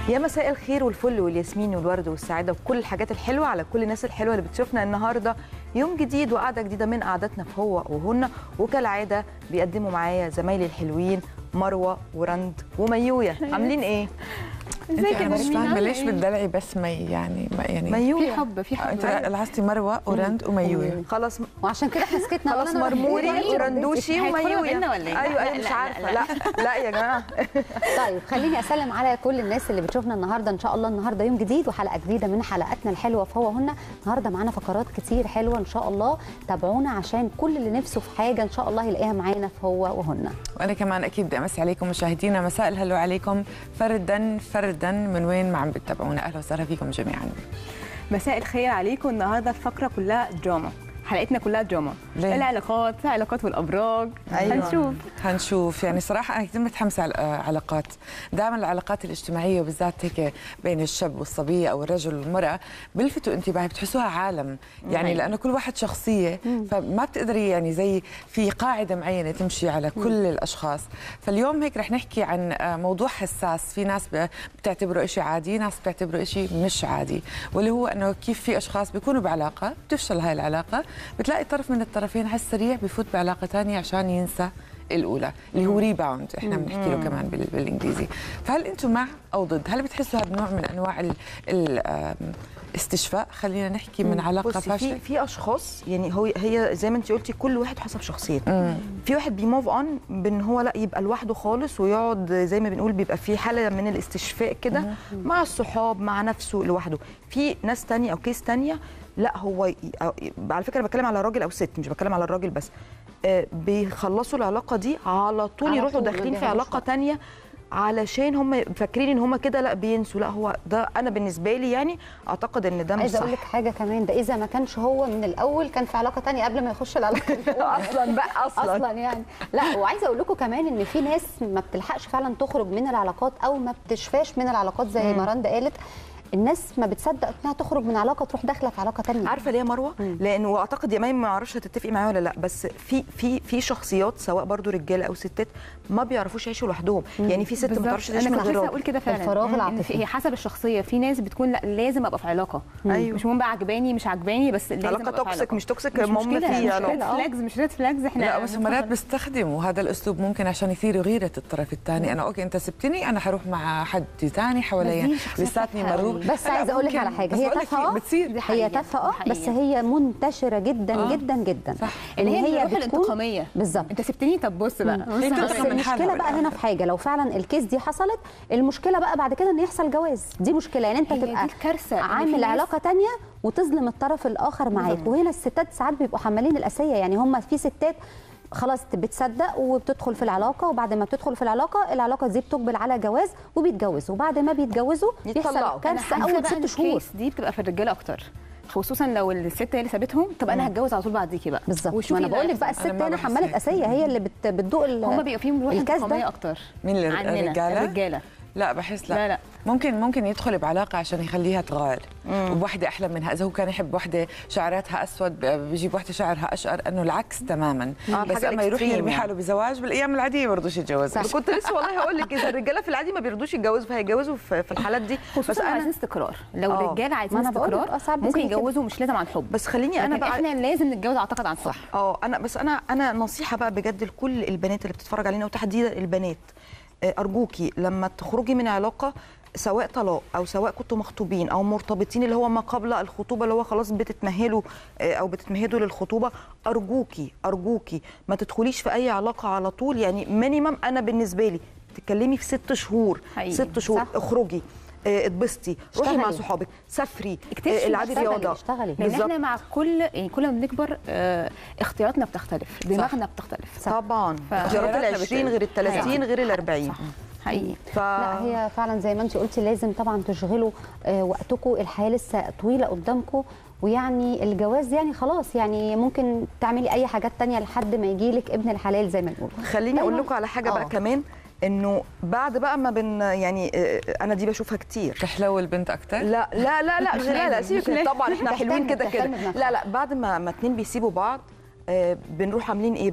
يا مساء الخير والفل والياسمين والورد والسعاده وكل الحاجات الحلوه على كل الناس الحلوه اللي بتشوفنا النهارده يوم جديد وقعده جديده من قعدتنا في هو وهن وكالعاده بيقدموا معايا زمايلي الحلوين مروه ورند وميويه عاملين ايه؟ ازيك يا انا مش نرمين؟ فاهمه ليش عاملة إيه؟ بتدلعي بس مي يعني ما يعني في ميويه حب في حب انت لاحظتي مروه ورند وميوه خلاص وعشان كده احنا سكتنا خلاص ولا أنا مرموري رحت- ورندوشي هيدخلوا وميويه بينا ولا إيه؟ ايوه لا، ايوه لا، مش لا، عارفه لا. لا لا يا جماعه طيب خليني اسلم على كل الناس اللي بتشوفنا النهارده ان شاء الله النهارده يوم جديد وحلقه جديده من حلقاتنا الحلوه في هو هنا النهارده معانا فقرات كتير حلوه ان شاء الله تابعونا عشان كل اللي نفسه في حاجه ان شاء الله يلاقيها معانا في هو وهن وانا كمان اكيد بدي امسي عليكم مشاهدينا مساء الهلو عليكم فردا فردا من وين ما عم بتتابعونا اهلا وسهلا فيكم جميعا مساء الخير عليكم النهارده الفقره كلها دراما حلقتنا كلها دراما ليه؟ العلاقات العلاقات والابراج أيوة. هنشوف هنشوف يعني صراحة أنا كثير متحمسة على العلاقات دائما العلاقات الاجتماعية وبالذات هيك بين الشاب والصبية أو الرجل والمرأة بيلفتوا انتباهي بتحسوها عالم يعني أيوة. لأنه كل واحد شخصية فما بتقدري يعني زي في قاعدة معينة تمشي على كل الأشخاص فاليوم هيك رح نحكي عن آه، موضوع حساس في ناس ب- بتعتبره إشي عادي ناس بتعتبره إشي مش عادي واللي هو أنه كيف في أشخاص بيكونوا بعلاقة بتفشل هاي العلاقة بتلاقي طرف من الطرفين على السريع بفوت بعلاقة تانية عشان ينسى الاولى اللي هو ريباوند احنا بنحكي له كمان بال- بالانجليزي فهل انتم مع او ضد هل بتحسوا هذا نوع من انواع ال- ال- آم، استشفاء خلينا نحكي من علاقه بصي في فاشله في اشخاص يعني هو هي زي ما انت قلتي كل واحد حسب شخصيته في واحد بيموف اون بان هو لا يبقى لوحده خالص ويقعد زي ما بنقول بيبقى في حاله من الاستشفاء كده مع الصحاب مع نفسه لوحده في ناس تانية او كيس تانية لا هو ي- أو- على فكره انا بتكلم على راجل او ست مش بتكلم على الراجل بس آه، بيخلصوا العلاقه دي على طول على يروحوا طول، ما داخلين في بيهموش علاقه وقت. تانية علشان هم فاكرين ان هم كده لا بينسوا لا هو ده انا بالنسبه لي يعني اعتقد ان ده مش عايزه صح اقول لك حاجه كمان ده اذا ما كانش هو من الاول كان في علاقه تانية قبل ما يخش العلاقه الأولى. اصلا بقى اصلا, اصلا يعني لا وعايزه اقول لكم كمان ان في ناس ما بتلحقش فعلا تخرج من العلاقات او ما بتشفاش من العلاقات زي ما رندا قالت الناس ما بتصدق انها تخرج من علاقه تروح داخله في علاقه تانية عارفه ليه يا مروه لان واعتقد يا مايم ما اعرفش هتتفقي معايا ولا لا بس في في في شخصيات سواء برضو رجاله او ستات ما بيعرفوش يعيشوا لوحدهم يعني في ست ما بتعرفش تعيش انا من كنت غير لسه راجل اقول كده فعلا الفراغ إن العاطفي. في- هي حسب الشخصيه في ناس بتكون لا لازم ابقى في علاقه أيوة. مش مهم بقى عجباني مش عجباني بس لازم علاقه أبقى في توكسيك علاقة. مش توكسيك مش المهم مشكله في مش علاقه ريد فلاجز مش ريد فلاجز احنا لا بس مرات بنفكر. بيستخدموا هذا الاسلوب ممكن عشان يثيروا غيره الطرف الثاني انا اوكي انت سبتني انا حروح مع حد ثاني بس حواليا دي شخصية لساتني تافهة مرور قوي. بس لا، عايزه اقول لك ممكن. على حاجه بس هي بقول لك تافهه بتصير دي هي حقيقة، تافهه دي اه حقيقة. بس هي منتشره جدا آه. جدا جدا صح. اللي هي, هي بتكون- الانتقاميه بالظبط انت سبتني طب بص بقى هي بص تبقى على- من بس حالها المشكله بقى هنا بالآخر. في حاجه لو فعلا الكيس دي حصلت المشكله بقى بعد كده ان يحصل جواز دي مشكله يعني انت هي دي تبقى الكارثة، إن في عامل ناس- علاقه تانية وتظلم الطرف الاخر معاك وهنا الستات ساعات بيبقوا حمالين الاسيه يعني هم في ستات خلاص بتصدق وبتدخل في العلاقه وبعد ما بتدخل في العلاقه العلاقه دي بتقبل على جواز وبيتجوزوا وبعد ما بيتجوزوا يتطلقوا. بيحصل أنا كارثه حاسة اول بقى ست إن شهور الكيس دي بتبقى في الرجاله اكتر خصوصا لو الست هي اللي سابتهم طب انا هتجوز على طول بعديكي بقى بالظبط وشوفي ما انا اللي بقول لك بقى هيحصل. الست أنا ما هنا بحس حماله هيك. اسيه هي اللي بت بتدوق ال- هم بيبقى فيهم روح الكاس ده. انتقاميه اكتر مين الر- عننا الرجالة؟ الرجاله لا بحس لا لا، لا. ممكن ممكن يدخل بعلاقه عشان يخليها تغار وبوحده احلى منها اذا هو كان يحب وحده شعراتها اسود ب- بيجيب وحده شعرها اشقر انه العكس تماما آه، بس الحاجة اما يروح الإكستريم يرمي يعني. حاله بزواج بالايام العاديه برضه يتجوز صح. كنت لسه والله هقول لك اذا الرجاله في العادي ما بيرضوش يتجوزوا فهيتجوزوا في في الحالات دي خصوصا بس لو عايزين انا استقرار لو آه. الرجاله عايزين ما أنا بقول لك، استقرار آه، ساعات ممكن بتيجي كده. يتجوزوا مش لازم عن حب بس خليني انا انا بقى احنا لازم نتجوز اعتقد عن صح اه انا بس انا انا نصيحه بقى بجد لكل البنات اللي بتتفرج علينا وتحديدا البنات آه، ارجوكي لما تخرجي من علاقه سواء طلاق او سواء كنتوا مخطوبين او مرتبطين اللي هو ما قبل الخطوبه اللي هو خلاص بتتمهلوا آه، او بتتمهدوا للخطوبه ارجوكي ارجوكي ما تدخليش في اي علاقه على طول يعني مينيمم انا بالنسبه لي تتكلمي في ست شهور حقيقي. ست شهور صح. اخرجي آه، اتبسطي روحي مع اشتغلي. صحابك سافري اكتشفي آه، العبي اشتغلي، رياضه اشتغلي. لان بالظبط. احنا مع كل يعني كل ما بنكبر آه، اختياراتنا بتختلف دماغنا بتختلف طبعا ف- اختيارات ال خياراتنا 20 غير ال 30 غير ال 40 صح حقيقي ف... لا هي فعلا زي ما انت قلتي لازم طبعا تشغلوا آه، وقتكم الحياه لسه طويله قدامكم ويعني الجواز يعني خلاص يعني ممكن تعملي اي حاجات تانية لحد ما يجيلك ابن الحلال زي ما بنقول خليني اقول دايماً- لكم على حاجه بقى آه. كمان انه بعد بقى ما بن يعني آه، انا دي بشوفها كتير تحلو البنت اكثر لا لا لا لا مش لا لا سيبك طبعا احنا بتهتم- حلوين كده كده بتهتم بنفسها. لا لا بعد ما ما اتنين بيسيبوا بعض آه، بنروح عاملين ايه بقى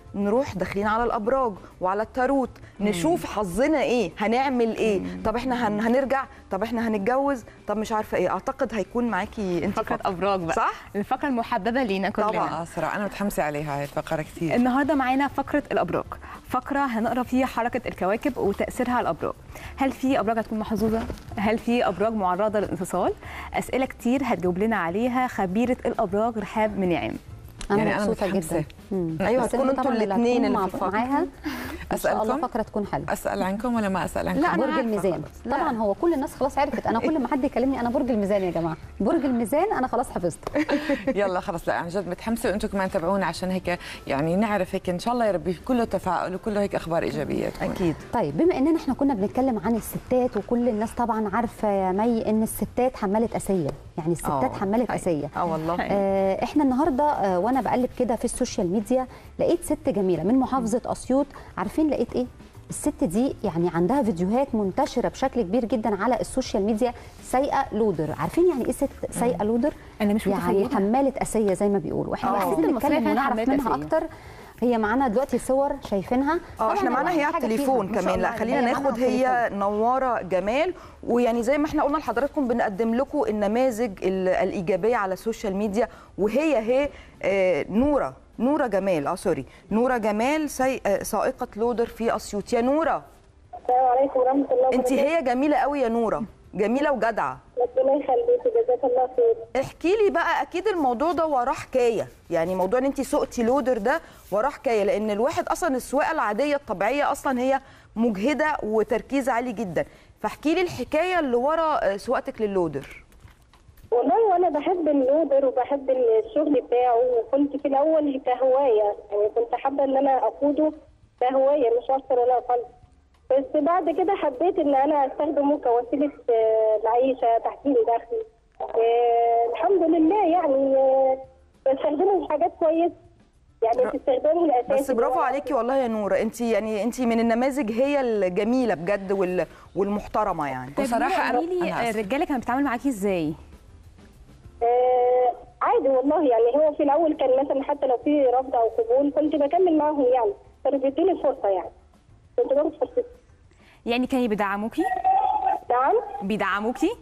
نروح داخلين على الابراج وعلى التاروت نشوف حظنا ايه هنعمل ايه طب احنا هن هنرجع طب احنا هنتجوز طب مش عارفه ايه اعتقد هيكون معاكي انت فقره ابراج بقى صح الفقره المحببه لينا كلنا طبعاً. اه صراحه انا متحمسه عليها هاي الفقره كثير النهارده معانا فقره الابراج فقره هنقرا فيها حركه الكواكب وتاثيرها على الابراج هل في ابراج هتكون محظوظه هل في ابراج معرضه للانفصال اسئله كتير هتجاوب لنا عليها خبيره الابراج رحاب منعم انا يعني أنا مبسوطه متحمسة. جدا مم. أيوة، بس هتكونوا أنتوا انتوا طبعاً اللي الاتنين هتكونوا اللي في مع- الفقرة. معاها ان شاء الله أسألكم؟ فقره تكون حلوه اسال عنكم ولا ما اسال عنكم لا، أنا برج عارفة الميزان خلاص. لا. طبعا هو كل الناس خلاص عرفت انا كل ما حد يكلمني انا برج الميزان يا جماعه برج الميزان انا خلاص حفظت يلا خلص لا عن جد متحمسه وانتم كمان تابعونا عشان هيك يعني نعرف هيك ان شاء الله يا ربي كله تفاؤل وكله هيك اخبار ايجابيه تكون. اكيد طيب بما اننا احنا كنا بنتكلم عن الستات وكل الناس طبعا عارفه يا مي ان الستات حماله اسيه يعني الستات آه، حماله حقيقي. اسيه اه والله آه، احنا النهارده آه، وانا بقلب كده في السوشيال ميديا لقيت ست جميله من محافظه اسيوط عارفين لقيت ايه الست دي يعني عندها فيديوهات منتشره بشكل كبير جدا على السوشيال ميديا سايقه لودر عارفين يعني ايه ست سايقه لودر أنا مش يعني متخيلة. حماله اسيه زي ما بيقولوا واحنا آه. عايزين الست المصرية نتكلم فعلا ونعرف حمالة منها أسية. اكتر هي معانا دلوقتي صور شايفينها اه طبعاً احنا معانا هي على حاجة فيها. التليفون ما شاء كمان لا الله خلينا عليها. هي ناخد معانا على هي التليفون. نواره جمال ويعني زي ما احنا قلنا لحضراتكم بنقدم لكم النماذج ال- الايجابيه على السوشيال ميديا وهي هي آه، نوره نوره جمال اه سوري نوره جمال سي... آه، سائقه لودر في اسيوط يا نوره السلام عليكم ورحمة الله انت هي جميله قوي يا نوره جميله وجدعه ربنا يخليك جزاك الله خير احكي لي بقى اكيد الموضوع ده وراه حكايه يعني موضوع ان انت سوقتي لودر ده وراه حكايه لان الواحد اصلا السواقه العاديه الطبيعيه اصلا هي مجهده وتركيز عالي جدا فاحكي لي الحكايه اللي ورا آه، سواقتك للودر والله وانا بحب اللودر وبحب الشغل بتاعه وكنت في الاول كهوايه يعني كنت حابه ان انا اقوده كهوايه مش اكتر ولا اقل بس بعد كده حبيت ان انا استخدمه كوسيله آه، معيشه تحسين دخل آه، الحمد لله يعني آه، بستخدمه في حاجات كويسه يعني في استخدامه الاساسي بس برافو عليكي والله يا نوره انت يعني انت من النماذج هي الجميله بجد وال والمحترمه يعني طيب وصراحة نورة، أنا- قولي لي أنا آسفة. الرجاله كانت بتتعامل معاكي ازاي آه عادي والله يعني هو في الاول كان مثلا حتى لو في رفض او قبول كنت بكمل معاهم يعني كانوا بيدوني فرصه يعني كنت باخد فرصتي يعني كانوا بيدعموكي نعم بيدعموكي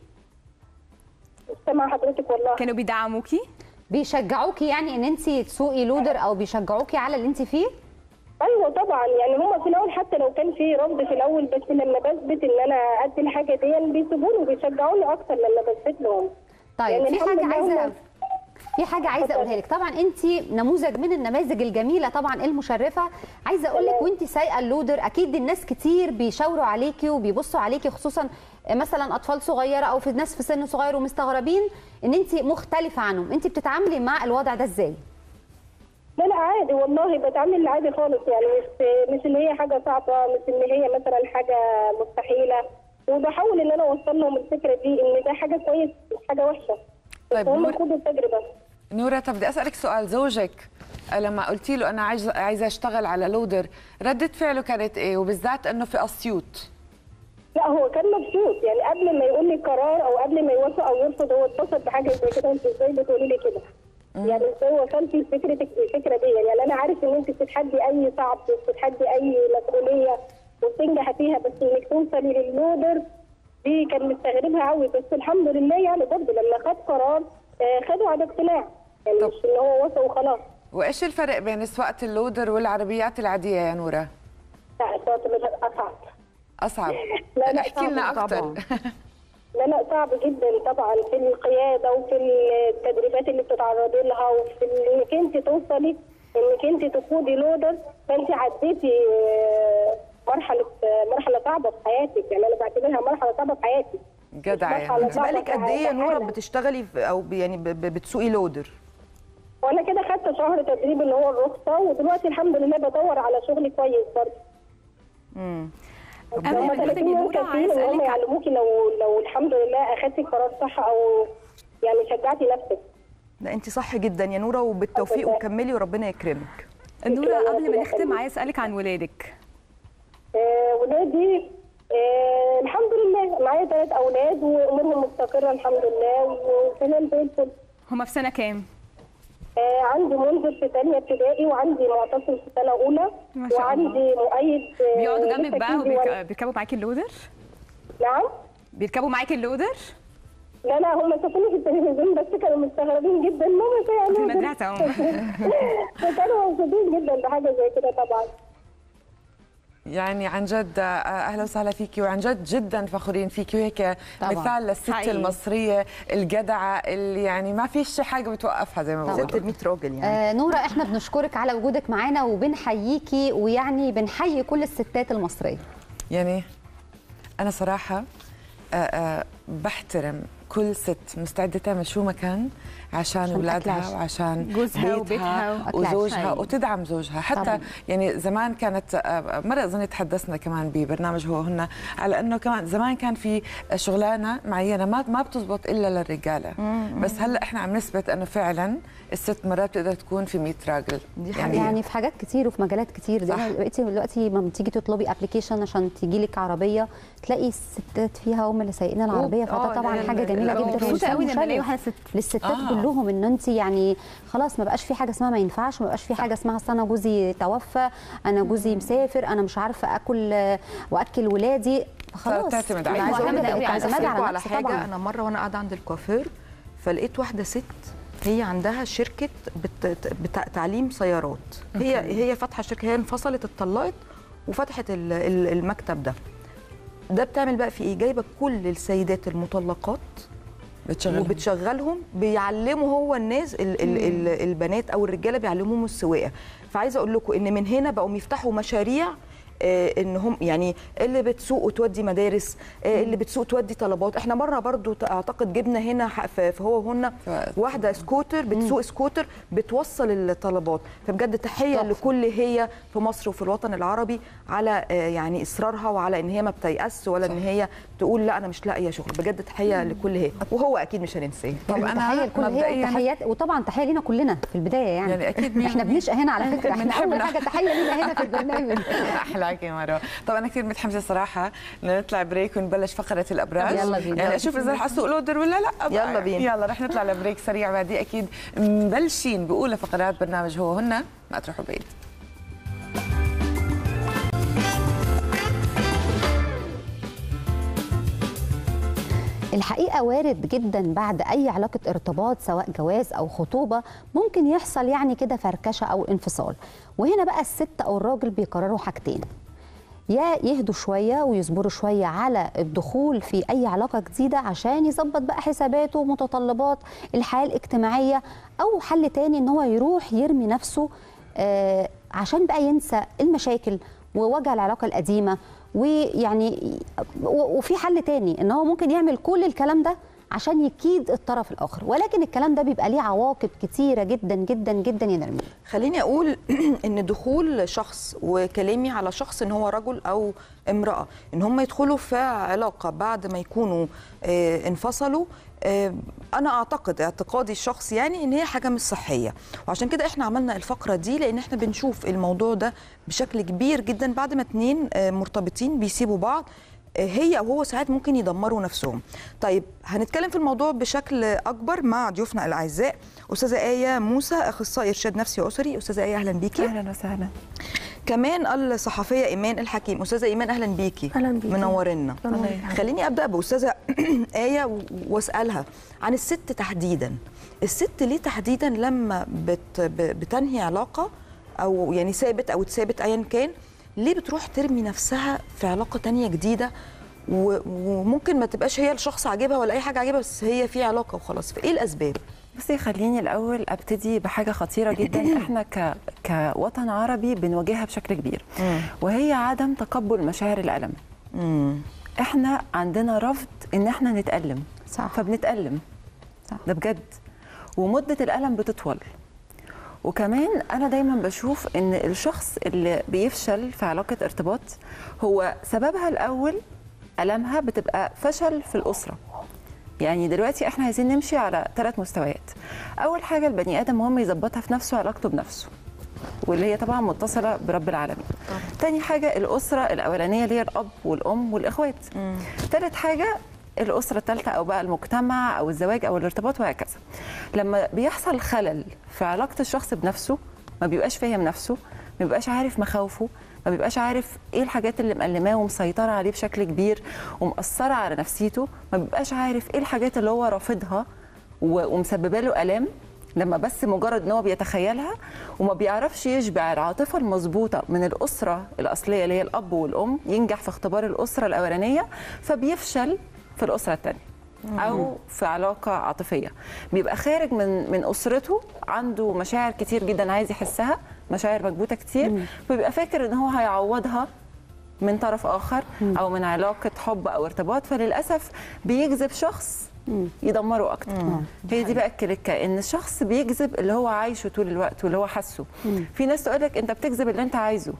سامع حضرتك والله كانوا بيدعموكي بيشجعوكي يعني ان انت تسوقي لودر او بيشجعوكي على اللي انت فيه ايوه طبعا يعني هم في الاول حتى لو كان في رفض في الاول بس لما بثبت ان انا ادي الحاجه دي بيسيبوني وبيشجعوني اكتر لما بثبت لهم طيب يعني في الحمد حاجه لله عايزه هم- في حاجه عايزه اقولها لك طبعا انت نموذج من النماذج الجميله طبعا المشرفه عايزه اقول لك وانت سايقه اللودر اكيد الناس كتير بيشاوروا عليكي وبيبصوا عليكي خصوصا مثلا اطفال صغيره او في ناس في سن صغير ومستغربين ان انت مختلفه عنهم انت بتتعاملي مع الوضع ده ازاي لا لا عادي والله بتعامل عادي خالص يعني مش مش ان هي حاجه صعبه مش ان هي مثلا حاجه مستحيله وبحاول ان انا اوصل لهم الفكره دي ان ده حاجه كويسه مش حاجه وحشه طيب، بس هم نور- يخوضوا التجربه نورة طب بدي اسالك سؤال زوجك لما قلتي له انا عايزه عايزه اشتغل على لودر ردة فعله كانت ايه وبالذات انه في اسيوط لا هو كان مبسوط يعني قبل ما يقول لي قرار او قبل ما يوافق او يرفض هو اتبسط بحاجه زي كده انت ازاي بتقولي لي كده يعني ازاي وصلتي لفكرتك الفكره دي يعني انا عارف ان انت بتتحدي اي صعب بتتحدي اي مسؤوليه وبتنجحي فيها بس انك توصلي لللودر دي كان مستغربها قوي بس الحمد لله يعني برضه لما خد قرار آه، خده على اقتناع يعني طب. مش ان هو وافق وخلاص وايش الفرق بين سواقه اللودر والعربيات العاديه يا نورة لا الصوت مش اصعب اصعب لا، لا، احكي لنا طبعاً. اكثر لا لا صعب جدا طبعا في القياده وفي التدريبات اللي بتتعرضي لها وفي انك انت توصلي انك انت تقودي لودر فانت عديتي آه، مرحله آه، مرحله صعبه في حياتك يعني انا بعتبرها مرحله صعبه في حياتي جدع يا مرحلة نورة. انت بقالك قد ايه يا نوره تعالى. بتشتغلي في او ب- يعني ب- ب- بتسوقي لودر وانا كده خدت شهر تدريب اللي هو الرخصه ودلوقتي الحمد لله بدور على شغل كويس برضه امم قبل هم ما نختم 30 يا يوم نورة كافيين عايز ان هم اسالك يعلموكي لو لو الحمد لله اخدتي قرار صح او يعني شجعتي نفسك لا انت صح جدا يا نوره وبالتوفيق وكملي وربنا يكرمك نورة قبل ما ربنا نختم يخليك. عايز اسالك عن ولادك آه، ولادي آه، الحمد لله معايا ثلاث اولاد وامورهم مستقره الحمد لله وتمام زي الفل هما في سنه كام آه عندي منذر في ثانيه ابتدائي وعندي معتصم في سنه اولى ما شاء الله. وعندي مؤيد آه، بيقعدوا لسه جنبك بقى كيجي وبيرك- وأنا- بيركبوا معاكي اللودر نعم بيركبوا معاكي اللودر لا لا هم شافوني في التلفزيون بس كانوا مستغربين جدا ماما في فيها المدرسه عموما فكانوا مبسوطين جدا بحاجه زي كده طبعا يعني عن جد آه، اهلا وسهلا فيكي وعن جد جدا فخورين فيكي وهيك طبعاً. مثال للست حقيقي. المصريه الجدعه اللي يعني ما فيش حاجه بتوقفها زي ما طبعاً. ست بقولوا ال 100 راجل يعني آه نورة احنا بنشكرك على وجودك معانا وبنحييكي ويعني بنحيي كل الستات المصرية يعني انا صراحه آه، آه، بحترم كل ست مستعده تعمل شو ما كان عشان عشان اولادها أكل وعشان جوزها بيتها وبيتها وأكل عيش. وزوجها أيوة. وتدعم زوجها حتى طبعاً. يعني زمان كانت آه، مره اظن تحدثنا كمان ببرنامج هو هن على انه كمان زمان كان في شغلانه معينه ما ما بتزبط الا للرجاله بس هلا احنا عم نثبت انه فعلا الست مرات بتقدر تكون في 100 راجل دي يعني يعني في حاجات كتير وفي مجالات كتير صح. دي دلوقتي دلوقتي لما بتيجي تطلبي ابلكيشن عشان تيجي لك عربيه تلاقي الستات فيها هم اللي سايقين العربيه آه، فده طبعا ال- حاجه جميله ال- جدا مبسوطة مبسوطه قوي وإنسان لما الاقي مشرف. واحده ست للستات آه. آه. كلهم ان انت يعني خلاص ما بقاش في حاجه اسمها ما ينفعش ما بقاش في حاجه اسمها أصل انا جوزي توفى انا جوزي مسافر انا مش عارفه اكل آه، واكل ولادي خلاص تعتمد على انا عايزه اقول لك معتمدة- عايزه اعتماد أسألكوا على نفسي حاجه طبعاً. انا مره وانا قاعده عند الكوافير فلقيت واحده ست هي عندها شركه بت... بتاع تعليم سيارات هي هي فاتحه شركه هي انفصلت اتطلقت وفتحت ال- ال- المكتب ده ده بتعمل بقى في ايه جايبه كل السيدات المطلقات بتشغلهم وبتشغلهم بيعلموا هو الناس ال ال ال البنات او الرجاله بيعلموهم السواقه فعايزه اقول لكم ان من هنا بقوا يفتحوا مشاريع آه، ان هم يعني اللي بتسوق وتودي مدارس آه، اللي بتسوق تودي طلبات احنا مره برضو ت- اعتقد جبنا هنا ح- في في هو هنا ف- واحده سكوتر بتسوق سكوتر بتوصل الطلبات فبجد تحيه تحفة. لكل هي في مصر وفي الوطن العربي على آه، يعني اصرارها وعلى ان هي ما بتيأس ولا ان هي تقول لا انا مش لاقيه شغل بجد تحيه لكل هي وهو اكيد مش هننساه طب يعني أنا تحيه لكل هي مبدئياً- وتحيات وطبعا تحيه لينا كلنا في البدايه يعني, يعني أكيد مين- احنا بنشقى هنا على فكره احنا اول بنحبنا. حاجه تحيه لينا هنا في البرنامج احلاك يا مروه طب انا كثير متحمسه صراحه بدنا نطلع بريك ونبلش فقره الابراج يلا بينا. يعني اشوف اذا رح اسوق لودر ولا لا بقى. يلا بينا. يلا رح نطلع لبريك سريع بعدين اكيد مبلشين باولى فقرات برنامج هو هن ما تروحوا بعيد الحقيقه وارد جدا بعد اي علاقه ارتباط سواء جواز او خطوبه ممكن يحصل يعني كده فركشه او انفصال وهنا بقى الست او الراجل بيقرروا حاجتين يا يهدوا شويه ويصبروا شويه على الدخول في اي علاقه جديده عشان يظبط بقى حساباته ومتطلبات الحياه الاجتماعيه او حل تاني ان هو يروح يرمي نفسه آه عشان بقى ينسى المشاكل ووجع العلاقه القديمه ويعني و- وفي حل تاني ان هو ممكن يعمل كل الكلام ده عشان يكيد الطرف الاخر ولكن الكلام ده بيبقى ليه عواقب كتيره جدا جدا جدا يا نرمين خليني اقول ان دخول شخص وكلامي على شخص ان هو رجل او امراه ان هم يدخلوا في علاقه بعد ما يكونوا آه، انفصلوا آه، انا اعتقد اعتقادي الشخصي يعني ان هي حاجه مش صحيه وعشان كده احنا عملنا الفقره دي لان احنا بنشوف الموضوع ده بشكل كبير جدا بعد ما اتنين آه، مرتبطين بيسيبوا بعض هي او هو ساعات ممكن يدمروا نفسهم طيب هنتكلم في الموضوع بشكل اكبر مع ضيوفنا الاعزاء استاذه ايه موسى اخصائي ارشاد نفسي اسري استاذه ايه اهلا بيكي اهلا وسهلا كمان الصحفيه ايمان الحكيم استاذه ايمان اهلا بيكي أهلاً بيكي. منورنا الله يخليك. خليني ابدا باستاذه ايه و- واسالها عن الست تحديدا الست ليه تحديدا لما بت ب- بتنهي علاقه او يعني ثابت او اتثابت ايا كان ليه بتروح ترمي نفسها في علاقه تانية جديده و- وممكن ما تبقاش هي الشخص عاجبها ولا اي حاجه عاجبها بس هي في علاقه وخلاص فايه الاسباب بصي خليني الاول ابتدي بحاجه خطيره جدا احنا ك... كوطن عربي بنواجهها بشكل كبير وهي عدم تقبل مشاعر الالم امم احنا عندنا رفض ان احنا نتالم صح. فبنتالم صح. ده بجد ومده الالم بتطول وكمان انا دايما بشوف ان الشخص اللي بيفشل في علاقه ارتباط هو سببها الاول المها بتبقى فشل في الاسره يعني دلوقتي احنا عايزين نمشي على ثلاث مستويات اول حاجه البني ادم مهم يظبطها في نفسه علاقته بنفسه واللي هي طبعا متصله برب العالمين تاني حاجه الاسره الاولانيه اللي هي الاب والام والاخوات تالت حاجه الاسره الثالثه او بقى المجتمع او الزواج او الارتباط وهكذا لما بيحصل خلل في علاقه الشخص بنفسه ما بيبقاش فاهم نفسه ما بيبقاش عارف مخاوفه ما بيبقاش عارف ايه الحاجات اللي مقلماه ومسيطره عليه بشكل كبير ومأثره على نفسيته ما بيبقاش عارف ايه الحاجات اللي هو رافضها و- ومسببه له الام لما بس مجرد ان هو بيتخيلها وما بيعرفش يشبع العاطفه المظبوطه من الاسره الاصليه اللي هي الاب والام ينجح في اختبار الاسره الاولانيه فبيفشل في الاسره الثانيه او في علاقه عاطفيه بيبقى خارج من من اسرته عنده مشاعر كتير جدا عايز يحسها مشاعر مكبوته كتير فبيبقى فاكر ان هو هيعوضها من طرف اخر او من علاقه حب او ارتباط فللاسف بيجذب شخص يدمره اكتر هي دي بقى الكليكه ان الشخص بيجذب اللي هو عايشه طول الوقت واللي هو حاسه في ناس تقول لك انت بتجذب اللي انت عايزه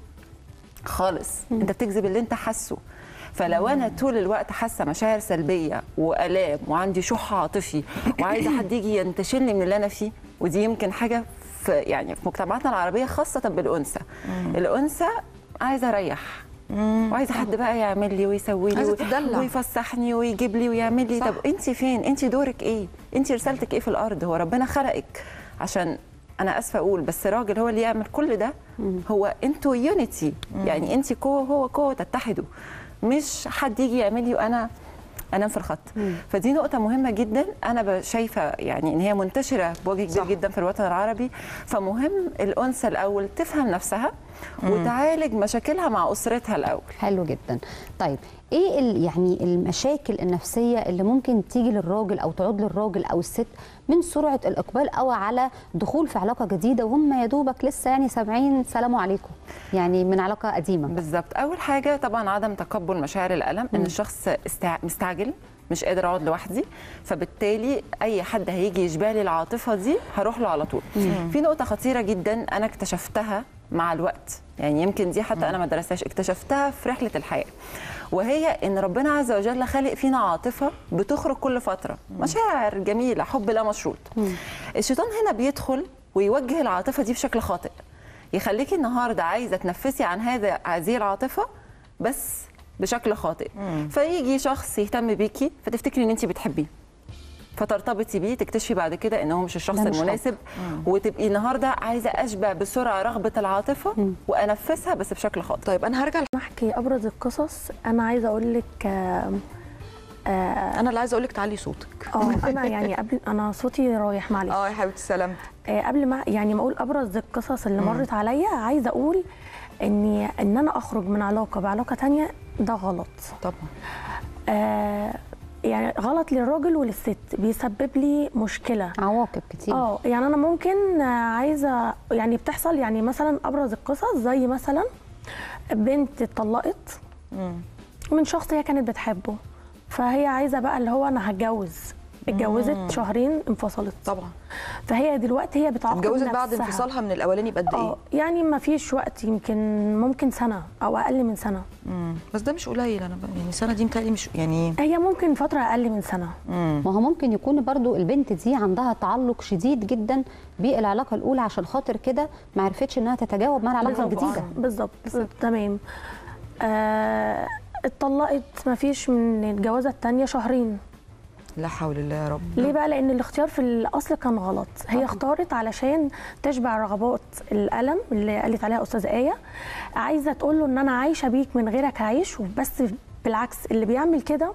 خالص انت بتجذب اللي انت حاسه فلو انا طول الوقت حاسه مشاعر سلبيه والام وعندي شح عاطفي وعايزه حد يجي ينتشلني من اللي انا فيه ودي يمكن حاجه في يعني في مجتمعاتنا العربيه خاصه بالانثى الانثى عايزه اريح وعايزه حد بقى يعمل لي ويسوي لي عايزة و- تدلع. ويفسحني ويجيب لي ويعمل لي صح. طب انت فين انت دورك ايه انت رسالتك ايه في الارض هو ربنا خلقك عشان انا اسفه اقول بس راجل هو اللي يعمل كل ده هو انتوا يونيتي يعني انت قوه هو قوه تتحدوا مش حد يجي يعمل لي وانا انام في الخط فدي نقطه مهمه جدا انا ب- شايفه يعني ان هي منتشره بوجه كبير صح. جدا في الوطن العربي فمهم الانثى الاول تفهم نفسها وتعالج مشاكلها مع اسرتها الاول حلو جدا طيب ايه ال- يعني المشاكل النفسيه اللي ممكن تيجي للراجل او تعود للراجل او الست من سرعه الاقبال او على دخول في علاقه جديده وهم يا دوبك لسه يعني سامعين سلام عليكم يعني من علاقه قديمه بالظبط اول حاجه طبعا عدم تقبل مشاعر الالم ان الشخص استع... مستعجل مش قادر اقعد لوحدي فبالتالي اي حد هيجي يشبع لي العاطفه دي هروح له على طول في نقطه خطيره جدا انا اكتشفتها مع الوقت يعني يمكن دي حتى انا ما درستهاش اكتشفتها في رحله الحياه وهي ان ربنا عز وجل خالق فينا عاطفه بتخرج كل فتره مشاعر جميله حب لا مشروط الشيطان هنا بيدخل ويوجه العاطفه دي بشكل خاطئ يخليكي النهارده عايزه تنفسي عن هذا هذه العاطفه بس بشكل خاطئ فيجي شخص يهتم بيكي فتفتكري ان انت بتحبيه فترتبطي بيه تكتشفي بعد كده ان هو مش الشخص ده مش حب. المناسب وتبقي النهارده عايزه اشبع بسرعه رغبه العاطفه وانفسها بس بشكل خاطئ طيب انا هرجع احكي ابرز القصص انا عايزه اقول لك آه، آه، انا اللي عايزه اقول لك تعلي صوتك اه انا يعني قبل انا صوتي رايح معلش اه يا حبيبتي سلامتك آه، قبل ما يعني ما اقول ابرز القصص اللي مرت عليا عايزه اقول اني ان انا اخرج من علاقه بعلاقه تانية ده غلط طبعا آه يعني غلط للراجل وللست بيسبب لي مشكله عواقب كتير اه يعني انا ممكن آه، عايزه يعني بتحصل يعني مثلا ابرز القصص زي مثلا بنت اتطلقت من شخص هي كانت بتحبه فهي عايزه بقى اللي هو انا هتجوز اتجوزت شهرين انفصلت طبعا فهي دلوقتي هي بتعاقب اتجوزت بعد نفسها. انفصالها من الاولاني بقد ايه اه يعني ما فيش وقت يمكن ممكن سنه او اقل من سنه مم. بس ده مش قليل انا بقى يعني سنه دي متهيألي مش يعني هي ممكن فتره اقل من سنه ما هو ممكن يكون برضو البنت دي عندها تعلق شديد جدا بالعلاقه الاولى عشان خاطر كده ما عرفتش انها تتجاوب مع العلاقه بالظبط. الجديده بالظبط تمام آه اتطلقت ما فيش من الجوازه الثانيه شهرين لا حول الله يا رب ليه بقى لان الاختيار في الاصل كان غلط هي اختارت علشان تشبع رغبات الالم اللي قالت عليها استاذه ايه عايزه تقول له ان انا عايشه بيك من غيرك هعيش بس بالعكس اللي بيعمل كده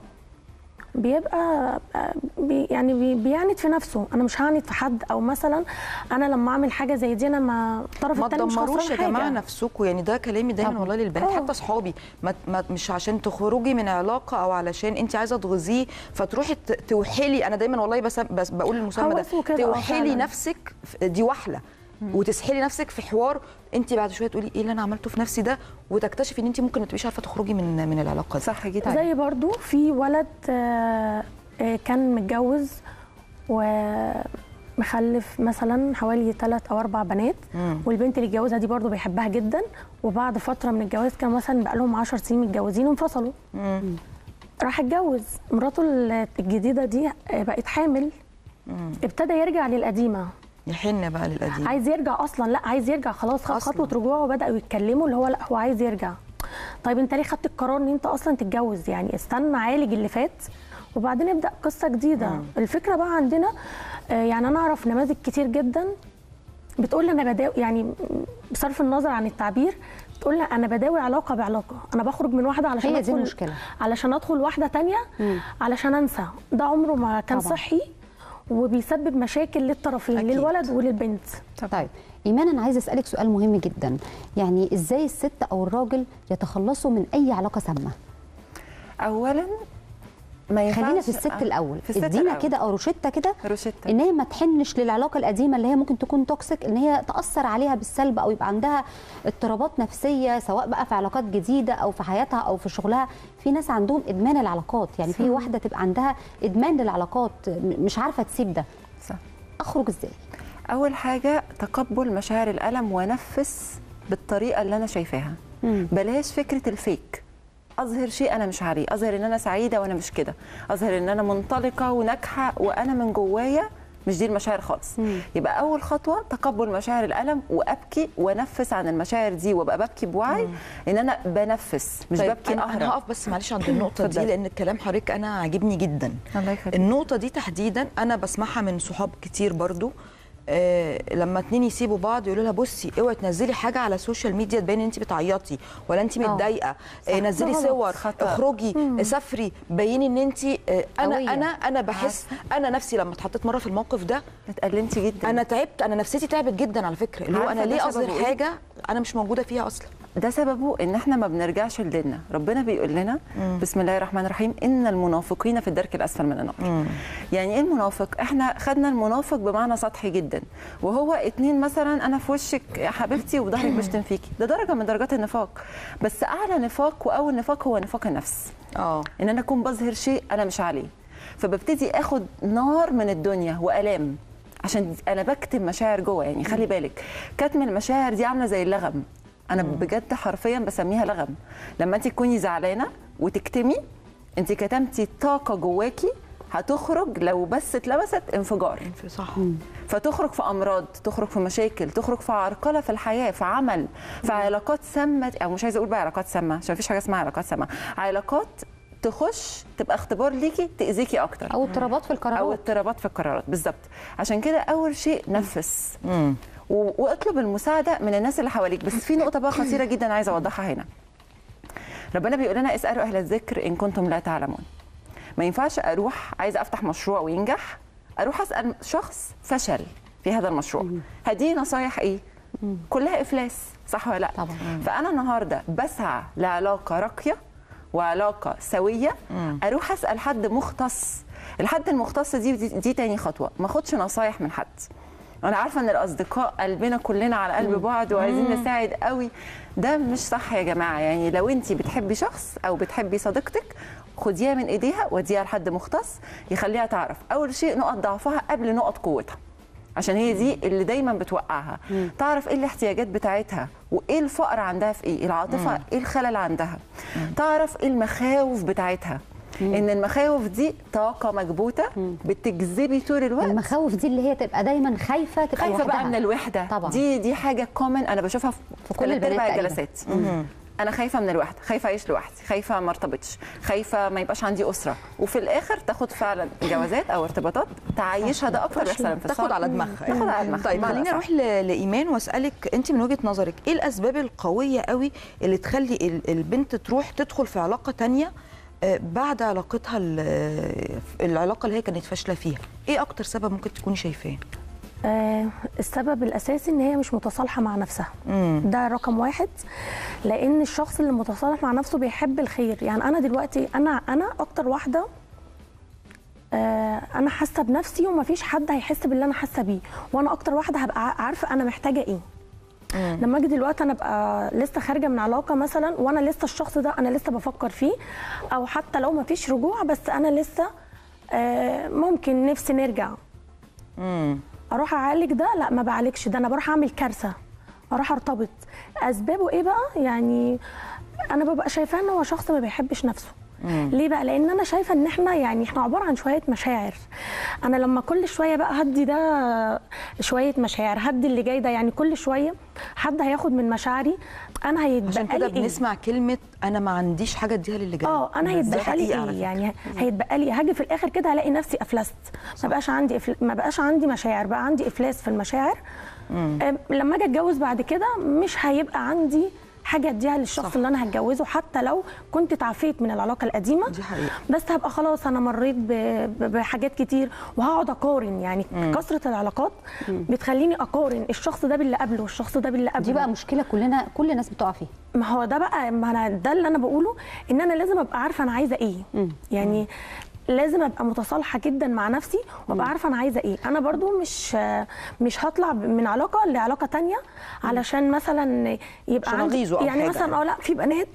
بيبقى آه، بي يعني بي بيعند في نفسه انا مش هعند في حد او مثلا انا لما اعمل حاجه زي دي انا ما الطرف ما الثاني مش تدمروش خسران يا جماعه حاجه نفسكم يعني ده كلامي دايما طبعاً. والله للبنات آه. حتى اصحابي ما ما مش عشان تخرجي من علاقه او علشان انت عايزه تغذيه فتروحي ت- توحلي انا دايما والله بس, بس بقول المسمى هو ده اسمه كده، آه، توحلي فعلاً. نفسك في- دي وحله وتسحلي نفسك في حوار انت بعد شويه تقولي ايه اللي انا عملته في نفسي ده وتكتشفي ان انت ممكن ما تبقيش عارفه تخرجي من من العلاقه دي صح جدا زي برضو في ولد آه، آه، كان متجوز ومخلف مثلا حوالي ثلاث او اربع بنات والبنت اللي اتجوزها دي برضو بيحبها جدا وبعد فتره من الجواز كان مثلا بقى لهم 10 سنين متجوزين وانفصلوا راح اتجوز مراته الجديده دي آه، بقت حامل ابتدى يرجع للقديمه يحن بقى للقديم عايز يرجع اصلا لا عايز يرجع خلاص خد أصلاً. خطوه رجوع وبداوا يتكلموا اللي هو لا هو عايز يرجع طيب انت ليه خدت القرار ان انت اصلا تتجوز يعني استنى عالج اللي فات وبعدين يبدا قصه جديده الفكره بقى عندنا آه، يعني انا اعرف نماذج كتير جدا بتقول لي انا بداوي يعني بصرف النظر عن التعبير بتقول لي انا بداوي علاقه بعلاقه انا بخرج من واحده علشان هي دي ادخل المشكلة. علشان ادخل واحده تانية علشان انسى ده عمره ما كان طبعاً. صحي وبيسبب مشاكل للطرفين أكيد. للولد وللبنت طيب ايمان انا عايزه اسالك سؤال مهم جدا يعني ازاي الست او الراجل يتخلصوا من اي علاقه سامه اولا ما ينفعش خلينا في الست آه، الاول في الست ادينا الأول. كده او روشته كده روشتة. ان هي ما تحنش للعلاقه القديمه اللي هي ممكن تكون توكسيك ان هي تاثر عليها بالسلب او يبقى عندها اضطرابات نفسيه سواء بقى في علاقات جديده او في حياتها او في شغلها في ناس عندهم ادمان العلاقات يعني في واحده تبقى عندها ادمان للعلاقات م- مش عارفه تسيب ده صح. اخرج ازاي اول حاجه تقبل مشاعر الالم ونفس بالطريقه اللي انا شايفاها مم. بلاش فكره الفيك اظهر شيء انا مش عليه اظهر ان انا سعيده وانا مش كده اظهر ان انا منطلقه وناجحه وانا من جوايا مش دي المشاعر خالص مم. يبقى اول خطوه تقبل مشاعر الالم وابكي وانفس عن المشاعر دي وابقى ببكي بوعي ان انا بنفس مش طيب ببكي انا, أنا اهرب هقف بس معلش عند النقطه دي اتفضلي. لان الكلام حضرتك انا عاجبني جدا الله يخليك النقطه دي تحديدا انا بسمعها من صحاب كتير برضو آه لما اتنين يسيبوا بعض يقولوا لها بصي اوعي تنزلي حاجه على السوشيال ميديا تبين ان انت بتعيطي ولا انت آه. متضايقه آه نزلي غلط. صور خطأ. اخرجي آه سافري بيني ان انت آه انا قوية. انا انا بحس انا نفسي لما اتحطيت مره في الموقف ده اتألمتي جدا انا تعبت انا نفسيتي تعبت جدا على فكره اللي هو عارفة انا ده ليه سببه اظهر إيه؟ حاجه انا مش موجوده فيها اصلا ده سببه ان احنا ما بنرجعش لديننا ربنا بيقول لنا بسم الله الرحمن الرحيم ان المنافقين في الدرك الاسفل من النار يعني ايه المنافق احنا خدنا المنافق بمعنى سطحي جدا وهو اتنين مثلا انا في وشك يا حبيبتي وظهرك بشتم فيكي ده درجه من درجات النفاق بس اعلى نفاق واول نفاق هو نفاق النفس اه ان انا اكون بظهر شيء انا مش عليه فببتدي اخد نار من الدنيا والام عشان انا بكتم مشاعر جوه يعني خلي بالك كتم المشاعر دي عامله زي اللغم انا بجد حرفيا بسميها لغم لما انت تكوني زعلانه وتكتمي انت كتمتي طاقه جواكي هتخرج لو بس اتلمست انفجار صح فتخرج في امراض تخرج في مشاكل تخرج في عرقله في الحياه في عمل في علاقات سامه او مش عايزه اقول بقى علاقات سامه عشان مفيش حاجه اسمها علاقات سامه علاقات تخش تبقى اختبار ليكي تاذيكي اكتر او اضطرابات في او القرارات اضطرابات في القرارات بالظبط عشان كده اول شيء نفس و- واطلب المساعده من الناس اللي حواليك بس في نقطه بقى خطيره جدا عايزه اوضحها هنا ربنا بيقول لنا اسالوا اهل الذكر ان كنتم لا تعلمون ما ينفعش اروح عايزه افتح مشروع وينجح اروح اسال شخص فشل في هذا المشروع هديه نصايح ايه كلها افلاس صح ولا لا طبعاً. فانا النهارده بسعى لعلاقه راقيه وعلاقه سويه اروح اسال حد مختص الحد المختص دي دي, دي تاني خطوه ما اخدش نصايح من حد انا عارفه ان الاصدقاء قلبنا كلنا على قلب بعض وعايزين نساعد قوي ده مش صح يا جماعه يعني لو انت بتحبي شخص او بتحبي صديقتك خديها من ايديها وديها لحد مختص يخليها تعرف اول شيء نقط ضعفها قبل نقط قوتها عشان هي دي اللي دايما بتوقعها تعرف ايه الاحتياجات بتاعتها وايه الفقر عندها في ايه العاطفه ايه الخلل عندها تعرف ايه المخاوف بتاعتها ان المخاوف دي طاقه مكبوته بتجذبي طول الوقت المخاوف دي اللي هي تبقى دايما خايفه تبقى خايفه لوحدها. بقى من الوحده طبعا دي دي حاجه كومن انا بشوفها في, في كل تلات البنات أرباع تقريباً. الجلسات انا خايفه من الوحده خايفه اعيش لوحدي خايفه ما ارتبطش خايفه ما يبقاش عندي اسره وفي الاخر تاخد فعلا جوازات او ارتباطات تعيشها ده اكتر بيحصل انفصال تاخد على دماغها تاخد على دماغها طيب بمعنى خليني أصح. اروح ل- لايمان واسالك انت من وجهه نظرك ايه الاسباب القويه قوي اللي تخلي ال- البنت تروح تدخل في علاقه تانية آه، بعد علاقتها ال- العلاقه اللي هي كانت فاشله فيها ايه اكتر سبب ممكن تكوني شايفاه آه، السبب الاساسي ان هي مش متصالحه مع نفسها ده رقم واحد لان الشخص اللي متصالح مع نفسه بيحب الخير يعني انا دلوقتي انا انا اكتر واحده آه، انا حاسه بنفسي ومفيش حد هيحس باللي انا حاسه بيه وانا اكتر واحده هبقى ع- عارفه انا محتاجه ايه لما اجي دلوقتي انا ابقى لسه خارجه من علاقه مثلا وانا لسه الشخص ده انا لسه بفكر فيه او حتى لو مفيش رجوع بس انا لسه آه، ممكن نفسي نرجع اروح اعالج ده لا ما بعالجش ده انا بروح اعمل كارثه اروح ارتبط اسبابه ايه بقى يعني انا ببقى شايفاه ان هو شخص ما بيحبش نفسه ليه بقى لان انا شايفه ان احنا يعني احنا عباره عن شويه مشاعر انا لما كل شويه بقى هدي ده شويه مشاعر هدي اللي جاي ده يعني كل شويه حد هياخد من مشاعري انا هيتبقى عشان كده لي إيه؟ بنسمع كلمه انا ما عنديش حاجه اديها للي جاي اه انا دي هيتبقى لي حقيقة ايه على فكرة. يعني هيتبقى لي هاجي في الاخر كده هلاقي نفسي افلست ما بقاش عندي إفل... ما بقاش عندي مشاعر بقى عندي افلاس في المشاعر آم، لما اجي اتجوز بعد كده مش هيبقى عندي حاجه اديها للشخص صح. اللي انا هتجوزه حتى لو كنت اتعافيت من العلاقه القديمه دي حقيقة. بس هبقى خلاص انا مريت ب... ب- بحاجات كتير وهقعد اقارن يعني كثره العلاقات بتخليني اقارن الشخص ده باللي قبله والشخص ده باللي قبله دي بقى مشكله كلنا كل الناس بتقع فيها ما هو ده بقى ما انا ده اللي انا بقوله ان انا لازم ابقى عارفه انا عايزه ايه يعني لازم ابقى متصالحه جدا مع نفسي وابقى عارفه انا عايزه ايه انا برضو مش مش هطلع من علاقه لعلاقه تانية علشان مثلا يبقى عشان عندي أغيظه أو يعني حاجة مثلا اه لا في بنات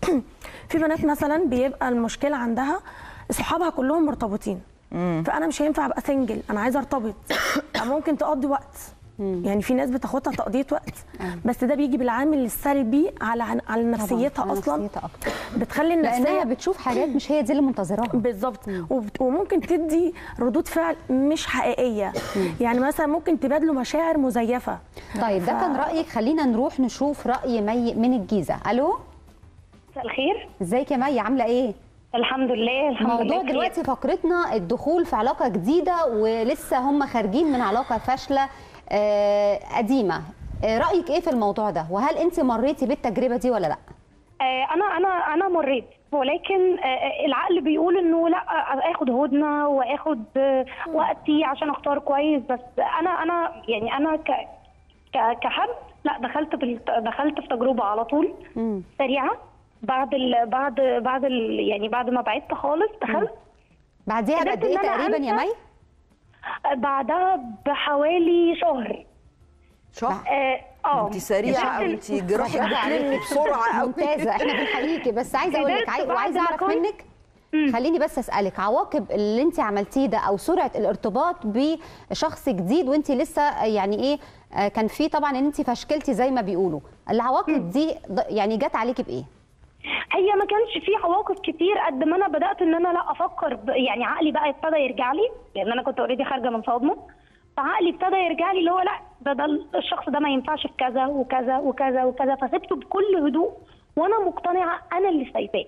في بنات مثلا بيبقى المشكله عندها صحابها كلهم مرتبطين فانا مش هينفع ابقى سنجل انا عايزه ارتبط ممكن تقضي وقت يعني في ناس بتاخدها تقضيه وقت بس ده بيجي بالعامل السلبي على على نفسيتها على اصلا نفسيتها أكتر. بتخلي لانها النفسيه بتشوف حاجات مش هي دي اللي منتظراها بالظبط وبت- وممكن تدي ردود فعل مش حقيقيه يعني مثلا ممكن تبادلوا مشاعر مزيفه طيب ده كان رايك خلينا نروح نشوف راي مي من الجيزه الو مساء الخير ازيك يا مي عامله ايه الحمد لله الحمد لله موضوع بخير. دلوقتي فقرتنا الدخول في علاقه جديده ولسه هم خارجين من علاقه فاشله آه، قديمه آه، رايك ايه في الموضوع ده وهل انت مريتي بالتجربه دي ولا لا آه، انا انا انا مريت ولكن آه، العقل بيقول انه لا آه، اخد هدنه واخد آه، وقتي عشان اختار كويس بس انا انا يعني انا ك ك- كحد لا دخلت بال- دخلت في تجربه على طول سريعه بعد ال بعد بعد ال يعني بعد ما بعدت خالص دخلت بعديها قدرت بقد ايه إن أنا تقريبا يا أنسى. مي آه، بعدها بحوالي شهر شهر اه اه انت سريعه او قدرت- انت جراحك بتلمي بسرعه قوي ممتازه احنا بنحييكي بس عايزه اقول لك قدرت عاي... بعد وعايزه ما اعرف كنت- منك خليني بس اسالك عواقب اللي انت عملتيه ده او سرعه الارتباط بشخص جديد وانت لسه يعني ايه آه، كان في طبعا ان انت فشكلتي زي ما بيقولوا العواقب دي ض- يعني جت عليكي بايه هي ما كانش في عواقب كتير قد ما انا بدات ان انا لا افكر ب... يعني عقلي بقى ابتدى يرجع لي لان انا كنت اوريدي خارجه من صدمه فعقلي ابتدى يرجع لي اللي هو لا ده ده الشخص ده ما ينفعش في كذا وكذا وكذا وكذا فسبته بكل هدوء وانا مقتنعه انا اللي سايباه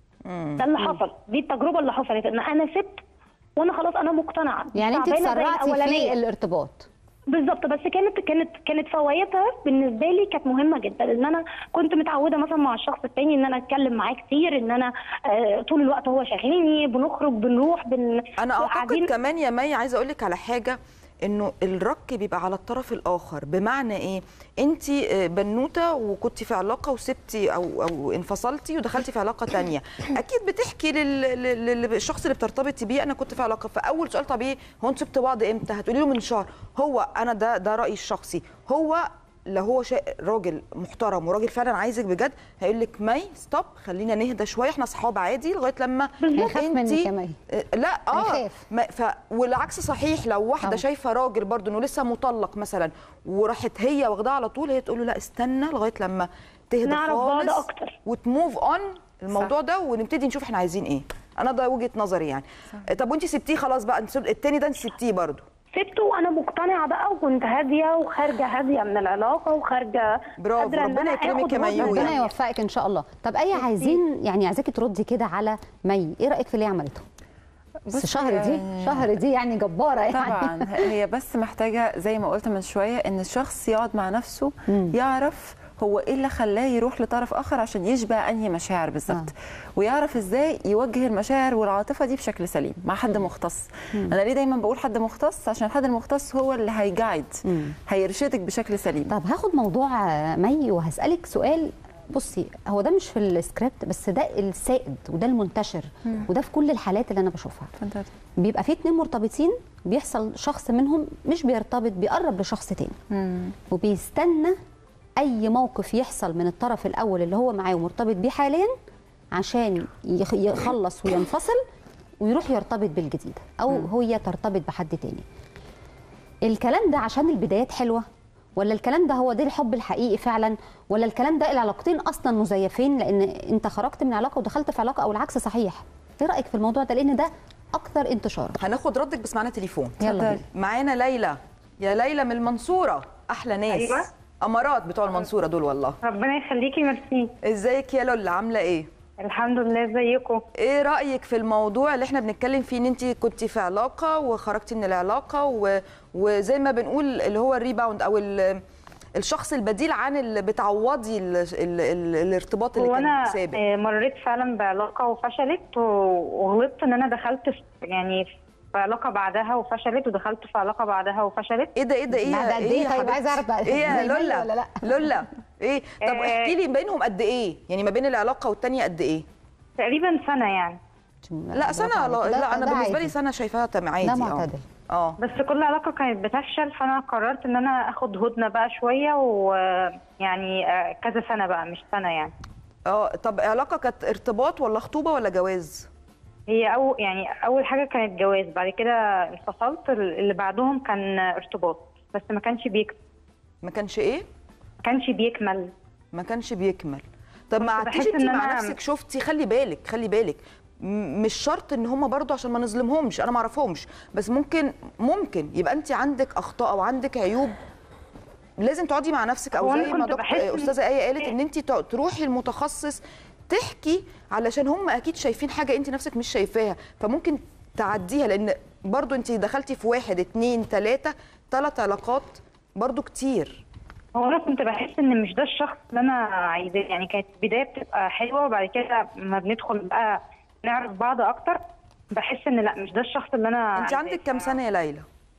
ده اللي حصل دي التجربه اللي حصلت ان انا سبت وانا خلاص انا مقتنعه يعني انت تعبانة زي اتسرعتي في الأولانية. الارتباط بالظبط بس كانت كانت كانت فوائدها بالنسبه لي كانت مهمه جدا ان انا كنت متعوده مثلا مع الشخص التاني ان انا اتكلم معاه كتير ان انا آه، طول الوقت هو شاغلني بنخرج بنروح بن انا اعتقد قاعدين- كمان يا مي عايزه اقول لك على حاجه انه الرك بيبقى على الطرف الاخر بمعنى ايه انت بنوته وكنت في علاقه وسبتي او او انفصلتي ودخلتي في علاقه تانية اكيد بتحكي لل- لل- للشخص اللي بترتبطي بيه انا كنت في علاقه فاول سؤال طبيعي هو انتوا سبتوا بعض امتى هتقولي له من شهر هو انا ده ده رايي الشخصي هو لو هو شيء راجل محترم وراجل فعلا عايزك بجد هيقول لك مي ستوب خلينا نهدى شويه احنا اصحاب عادي لغايه لما هيخاف منك انتي- يا مي. آه، لا اه هيخاف. ما ف... والعكس صحيح لو واحده طبعا. شايفه راجل برضه انه لسه مطلق مثلا وراحت هي واخداه على طول هي تقول له لا استنى لغايه لما تهدى نعرف بعض خالص أكتر. وتموف اون الموضوع ده ونبتدي نشوف احنا عايزين ايه انا ده وجهه نظري يعني آه، طب وانت سبتيه خلاص بقى انت سب- التاني ده انت سبتيه برضه سبته وانا مقتنعه بقى وكنت هاديه وخارجه هاديه من العلاقه وخارجه برافو، قادرة إن ربنا أنا يكرمك آخد يا ميو هدنة. ربنا يعني. يوفقك ان شاء الله طب ايه عايزين يعني عايزاكي تردي كده على مي ايه رايك في اللي هي عملته بس بصي شهر دي يعني- شهر دي يعني جباره يعني طبعا هي بس محتاجه زي ما قلت من شويه ان الشخص يقعد مع نفسه يعرف هو ايه اللي خلاه يروح لطرف اخر عشان يشبع انهي مشاعر بالظبط ويعرف ازاي يوجه المشاعر والعاطفه دي بشكل سليم مع حد مختص انا ليه دايما بقول حد مختص عشان الحد المختص هو اللي هيجايد هيرشدك بشكل سليم طب هاخد موضوع آه، مي وهسألك سؤال بصي هو ده مش في السكريبت بس ده السائد وده المنتشر وده في كل الحالات اللي انا بشوفها اتفضلي. بيبقى في اتنين مرتبطين بيحصل شخص منهم مش بيرتبط بيقرب لشخص تاني وبيستنى اي موقف يحصل من الطرف الاول اللي هو معاه ومرتبط بيه حاليا عشان يخ- يخلص وينفصل ويروح يرتبط بالجديد او هي ترتبط بحد تاني الكلام ده عشان البدايات حلوه ولا الكلام ده هو ده الحب الحقيقي فعلا ولا الكلام ده العلاقتين اصلا مزيفين لان انت خرجت من علاقه ودخلت في علاقه او العكس صحيح ايه رايك في الموضوع ده لان ده اكثر انتشارا هناخد ردك بس معانا تليفون يلا بينا. معانا ليلى يا ليلى من المنصوره احلى ناس أيوة. امارات بتوع المنصوره دول والله ربنا يخليكي ميرسي ازيك يا لولا عامله ايه الحمد لله ازيكم ايه رايك في الموضوع اللي احنا بنتكلم فيه ان انت كنت في علاقه وخرجتي من العلاقه و... وزي ما بنقول اللي هو الريباوند او ال... الشخص البديل عن اللي بتعوضي ال... ال... ال... الارتباط اللي هو كان انا سابق آه، مريت فعلا بعلاقه وفشلت و- وغلطت ان انا دخلت في يعني في علاقه بعدها وفشلت ودخلت في علاقه بعدها وفشلت ايه ده ايه ده ايه لا، ده قد إيه يا طيب؟ حبيبتي؟ عايزة أعرف بقى ايه يا زي ما هي لولا ولا لأ؟ لولا ايه طب آه. احكي لي بينهم قد ايه يعني ما بين العلاقه والتانيه قد ايه تقريبا سنه يعني لا سنه لا, لا انا بالنسبه لي سنه شايفاها تمام عادي ده آه. معتدل. اه بس كل علاقه كانت بتفشل فانا قررت ان انا اخد هدنه بقى شويه ويعني آه، كذا سنه بقى مش سنه يعني اه طب علاقه كانت ارتباط ولا خطوبه ولا جواز هي أو يعني اول حاجه كانت جواز بعد كده انفصلت اللي بعدهم كان ارتباط بس ما كانش بيكمل ما كانش ايه ما كانش بيكمل ما كانش بيكمل طب ما كنت قعدتيش بحس انت إن مع أنا- نفسك شفتي خلي بالك خلي بالك م- مش شرط ان هم برضو عشان ما نظلمهمش انا ما اعرفهمش بس ممكن ممكن يبقى انت عندك اخطاء او عندك عيوب لازم تقعدي مع نفسك او هو أنا زي ما كنت بحس دكتور إن- استاذه ايه قالت ان انت تق- تروحي المتخصص تحكي علشان هم اكيد شايفين حاجه انت نفسك مش شايفاها فممكن تعديها لان برضو انت دخلتي في واحد اتنين تلاته ثلاث علاقات برضو كتير هو انا كنت بحس ان مش ده الشخص اللي انا عايزاه يعني كانت البدايه بتبقى حلوه وبعد كده ما بندخل بقى نعرف بعض اكتر بحس ان لا مش ده الشخص اللي انا انت عندك كام سنه يا ليلى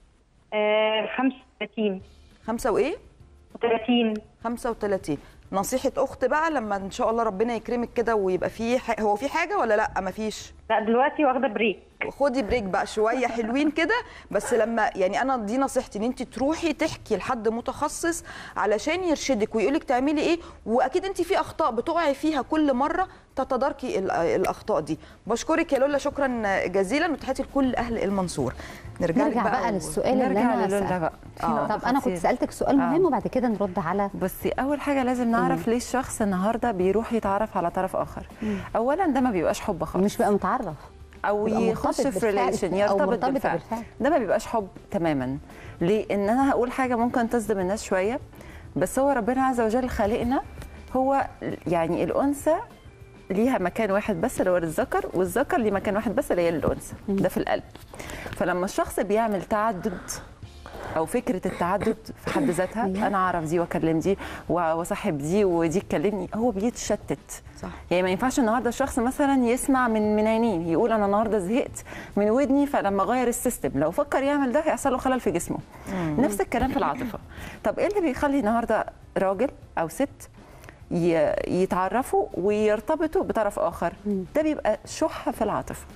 آه 35 خمسة وايه 30 35 نصيحة أخت بقى لما إن شاء الله ربنا يكرمك كده ويبقى في ح... هو في حاجة ولا لأ مفيش؟ لا دلوقتي واخده بريك خدي بريك بقى شوية حلوين كده بس لما يعني أنا دي نصيحتي إن أنت تروحي تحكي لحد متخصص علشان يرشدك ويقولك تعملي إيه وأكيد أنت في أخطاء بتقعي فيها كل مرة تتداركي ال- الأخطاء دي بشكرك يا لولا شكرا جزيلا وتحياتي لكل أهل المنصورة نرجع, لك نرجع بقى و- للسؤال اللي نرجع انا للولا سألته. بقى في آه. نقطة طب انا كنت خطيرة. سالتك سؤال آه. مهم وبعد كده نرد على بصي اول حاجه لازم نعرف ليه الشخص النهارده بيروح يتعرف على طرف اخر اولا ده ما بيبقاش حب خالص مش بقى متعرف او بيبقى يخش مرتبط في بالفعل ريليشن أو يرتبط مرتبطة بالفعل. بالفعل. ده ما بيبقاش حب تماما ليه ان انا هقول حاجه ممكن تصدم الناس شويه بس هو ربنا عز وجل خالقنا هو يعني الانثى ليها مكان واحد بس اللي هو الذكر والذكر ليه مكان واحد بس اللي هي الانثى ده في القلب فلما الشخص بيعمل تعدد او فكره التعدد في حد ذاتها انا اعرف دي واكلم دي واصاحب دي ودي تكلمني هو بيتشتت صح. يعني ما ينفعش النهارده الشخص مثلا يسمع من من عينيه يقول انا النهارده زهقت من ودني فلما اغير السيستم لو فكر يعمل ده هيحصل له خلل في جسمه نفس الكلام في العاطفه طب ايه اللي بيخلي النهارده راجل او ست ي- يتعرفوا ويرتبطوا بطرف اخر ده بيبقى شح في العاطفه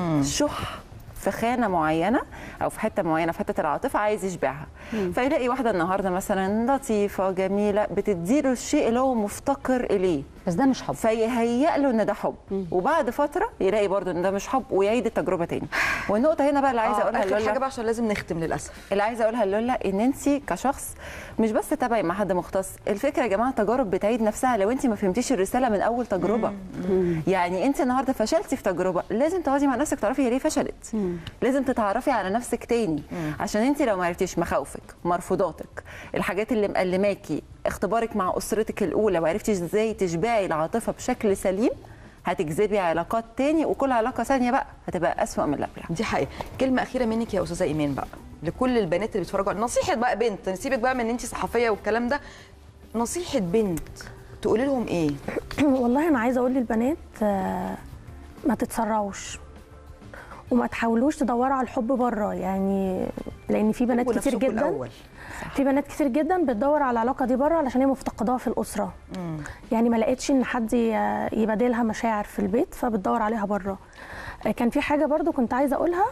شح في خانه معينه او في حته معينه في حته العاطفه عايز يشبعها فيلاقي واحده النهارده مثلا لطيفه جميله بتديله الشيء اللي هو مفتقر اليه بس ده مش حب فيهيأ له ان ده حب وبعد فتره يلاقي برضه ان ده مش حب ويعيد التجربه تاني والنقطه هنا بقى اللي عايزه آه، اقولها آخر لولا حاجة بقى عشان لازم نختم للأسف اللي عايزه اقولها لولا ان انت كشخص مش بس تتابعي مع حد مختص الفكره يا جماعه التجارب بتعيد نفسها لو انت ما فهمتيش الرساله من اول تجربه يعني انت النهارده فشلتي في تجربه لازم تقعدي مع نفسك تعرفي هي ليه فشلت لازم تتعرفي على نفسك تاني عشان انت لو ما عرفتيش مخاوفك مرفوضاتك الحاجات اللي مقلماكي اختبارك مع اسرتك الاولى وعرفتي ازاي تشبعي العاطفه بشكل سليم هتجذبي علاقات تاني وكل علاقه ثانيه بقى هتبقى اسوأ من اللي قبلها دي حقيقة كلمة أخيرة منك يا أستاذة إيمان بقى لكل البنات اللي بيتفرجوا نصيحة بقى بنت نسيبك بقى من إن أنت صحفية والكلام ده نصيحة بنت تقولي لهم إيه؟ والله انا عايزه اقول للبنات آه، ما تتسرعوش وما تحاولوش تدوروا على الحب بره يعني لان في بنات حبوا كتير نفسكم جدا الأول. في بنات كتير جدا بتدور على العلاقه دي بره علشان هي مفتقداها في الاسره يعني ما لقيتش ان حد ي- يبادلها مشاعر في البيت فبتدور عليها بره آه، كان في حاجه برضو كنت عايزه اقولها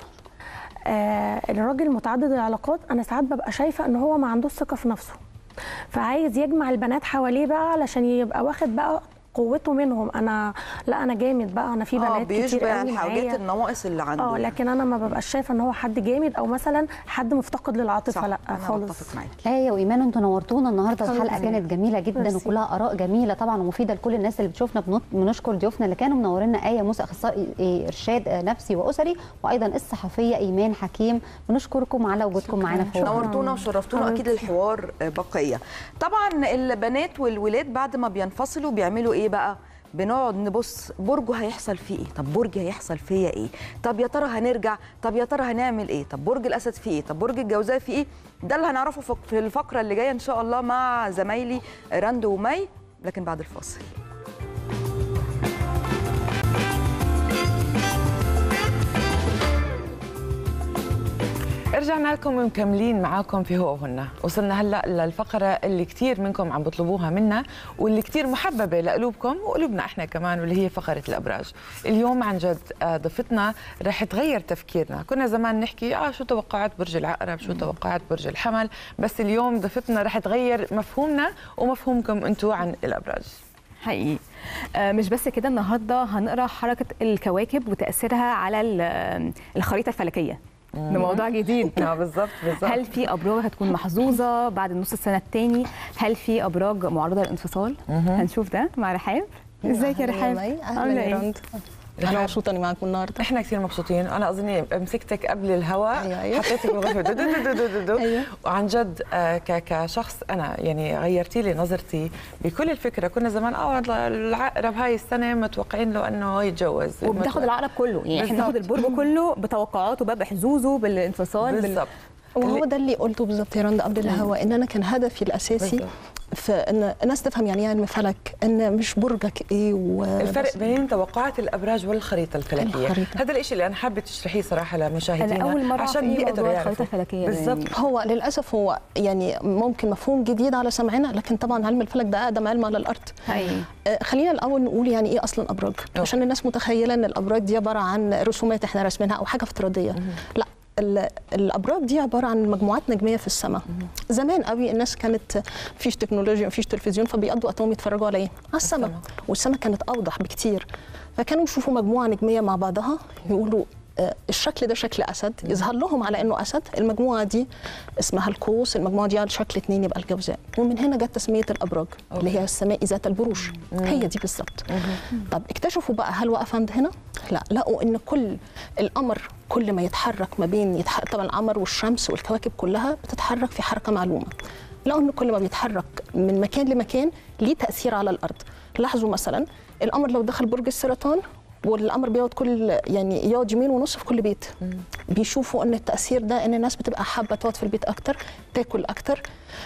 آه الراجل متعدد العلاقات انا ساعات ببقى شايفه ان هو ما عندوش ثقه في نفسه فعايز يجمع البنات حواليه بقى علشان يبقى واخد بقى قوته منهم انا لا انا جامد بقى انا في اه بنات كتير بيشبع قوي الحاجات معايا النواقص اللي عنده اه يعني. لكن انا ما ببقاش شايفه ان هو حد جامد او مثلا حد مفتقد للعاطفه صح لا انا خالص بتفق معاكي آية وإيمان انتوا نورتونا النهارده الله الحلقة يخليك. كانت جميلة جدا ميرسي. وكلها آراء جميلة طبعا ومفيدة لكل الناس اللي بتشوفنا بنط- بنشكر ضيوفنا اللي كانوا منورينا آية موسى أخصائي إيه، إرشاد آه، نفسي وأسري وأيضا الصحفية إيمان حكيم بنشكركم على وجودكم معانا في وقت. نورتونا وشرفتونا اكيد الحوار الحوار طبعا البنات والولاد بعد ما بينفصلوا بيعملوا ايه بقى بنقعد نبص برج هيحصل فيه ايه طب برج هيحصل فيا ايه طب يا ترى هنرجع طب يا ترى هنعمل ايه طب برج الاسد فيه ايه طب برج الجوزاء فيه ايه ده اللي هنعرفه فك- في الفقره اللي جايه ان شاء الله مع زمايلي رند ومي لكن بعد الفاصل رجعنا لكم ومكملين معاكم في هو وهن وصلنا هلا للفقره اللي كثير منكم عم بيطلبوها منا واللي كثير محببه لقلوبكم وقلوبنا احنا كمان واللي هي فقره الابراج اليوم عن جد آه، ضيفتنا رح تغير تفكيرنا كنا زمان نحكي اه شو توقعات برج العقرب شو توقعات برج الحمل بس اليوم ضيفتنا رح تغير مفهومنا ومفهومكم انتم عن الابراج حقيقي آه، مش بس كده النهارده هنقرا حركه الكواكب وتاثيرها على ال- الخريطه الفلكيه ده موضوع جديد اه بالضبط بالضبط هل في ابراج هتكون محظوظه بعد نص السنه الثاني هل في ابراج معرضه للانفصال هنشوف ده مع رحاب ازيك يا رحاب عاملة اهلا إيه؟ يا رند انا مبسوطه اني معاكم النهارده احنا كثير مبسوطين انا اظني مسكتك قبل الهواء أيوة، أيوة. حطيتك بالغرفه دو دو دو دو دو دو. أيوة. وعن جد آه، ك- كشخص انا يعني غيرتي لي نظرتي بكل الفكره كنا زمان اه العقرب هاي السنه متوقعين له انه يتجوز وبتاخد العقرب كله يعني احنا بناخد بالظبط. البرج كله بتوقعاته بقى بحظوظه بالانفصال بال... بالضبط وهو ده اللي قلته بالظبط يا رند قبل الهوا ان انا كان هدفي الاساسي بالظبط. فان الناس تفهم يعني ايه علم فلك ان مش برجك ايه و الفرق بين توقعات الابراج والخريطه الفلكيه الخريطة. هذا الشيء اللي انا حابه تشرحيه صراحه لمشاهدينا انا اول مره عشان عشان يقدروا موضوع الخريطه يعرفوا الفلكيه ده بالضبط يعني. هو للاسف هو يعني ممكن مفهوم جديد على سمعنا لكن طبعا علم الفلك ده اقدم علم على الارض حقيقي آه، خلينا الاول نقول يعني ايه اصلا ابراج عشان الناس متخيله ان الابراج دي عباره عن رسومات احنا راسمينها او حاجه افتراضيه لا ال- الابراج دي عباره عن مجموعات نجميه في السماء زمان قوي الناس كانت مفيش تكنولوجيا مفيش تلفزيون فبيقضوا وقتهم يتفرجوا على ايه على السماء والسماء كانت اوضح بكتير فكانوا يشوفوا مجموعه نجميه مع بعضها يقولوا آه، الشكل ده شكل اسد يظهر لهم على انه اسد المجموعه دي اسمها القوس المجموعه دي على شكل اثنين يبقى الجوزاء ومن هنا جت تسميه الابراج اللي هي السماء ذات البروج هي دي بالظبط طب اكتشفوا بقى هل وقف عند هنا لا لقوا ان كل القمر كل ما يتحرك ما بين يتح... طبعا القمر والشمس والكواكب كلها بتتحرك في حركه معلومه لقوا ان كل ما بيتحرك من مكان لمكان ليه تاثير على الارض لاحظوا مثلا القمر لو دخل برج السرطان والقمر بيقعد كل يعني يقعد يومين ونص في كل بيت بيشوفوا ان التاثير ده ان الناس بتبقى حابه تقعد في البيت اكتر تاكل اكتر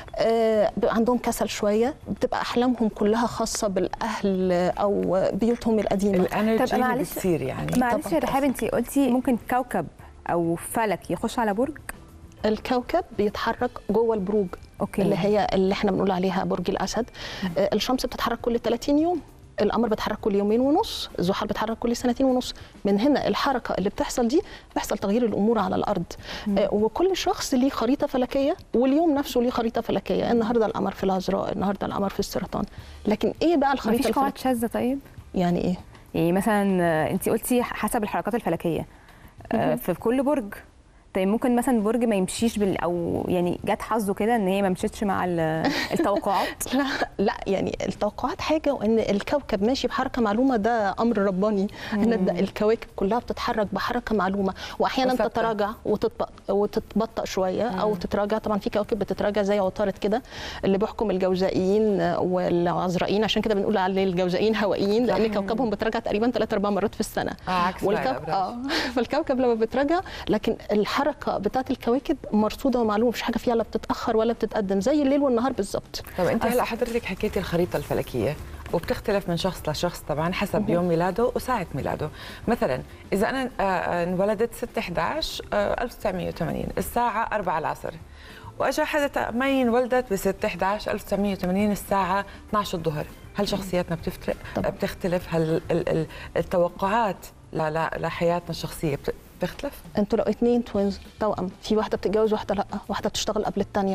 آه بيبقى عندهم كسل شويه بتبقى احلامهم كلها خاصه بالاهل او بيوتهم القديمه الانرجي طب اللي معلش- بتصير يعني معلش طبعاً. يا رحاب انت قلتي ممكن كوكب او فلك يخش على برج الكوكب بيتحرك جوه البروج اوكي اللي هي اللي احنا بنقول عليها برج الاسد آه، الشمس بتتحرك كل 30 يوم القمر بيتحرك كل يومين ونص الزحل بيتحرك كل سنتين ونص من هنا الحركه اللي بتحصل دي بيحصل تغيير الامور على الارض آه، وكل شخص ليه خريطه فلكيه واليوم نفسه ليه خريطه فلكيه النهارده القمر في العذراء النهارده القمر في السرطان لكن ايه بقى الخريطه مفيش قواعد الفلكيه شاذه طيب يعني ايه يعني مثلا انت قلتي حسب الحركات الفلكيه آه، في كل برج طيب ممكن مثلا برج ما يمشيش بال او يعني جت حظه كده ان هي ما مشيتش مع ال- التوقعات لا لا يعني التوقعات حاجه وان الكوكب ماشي بحركه معلومه ده امر رباني ان الد- الكواكب كلها بتتحرك بحركه معلومه واحيانا وثابتة. تتراجع وتتبطأ, وتتبطأ شويه او تتراجع طبعا في كواكب بتتراجع زي عطارد كده اللي بيحكم الجوزائيين والعذرائيين عشان كده بنقول على الجوزائيين هوائيين لان كوكبهم بتراجع تقريبا ثلاث اربع مرات في السنه آه، عكس باقي والكوكب الأبراج. اه فالكوكب لما بتراجع لكن الحركه بتاعت الكواكب مرصوده ومعلومه مفيش حاجه فيها لا بتتاخر ولا بتتقدم زي الليل والنهار بالظبط طب انت هلا حضرتك حكيتي الخريطه الفلكيه وبتختلف من شخص لشخص طبعا حسب يوم ميلاده وساعه ميلاده مثلا اذا انا آه، آه، انولدت 6 11 آه، 1980 الساعه 4 العصر واجا حدا ما انولدت ب 6 11 1980 الساعه 12 الظهر هل شخصياتنا بتفترق طبعاً. بتختلف هل ال- ال- التوقعات ل- ل- لحياتنا الشخصيه بت- بتختلف انتوا لو اتنين توينز توأم في واحده بتتجوز واحده لا واحده بتشتغل قبل الثانيه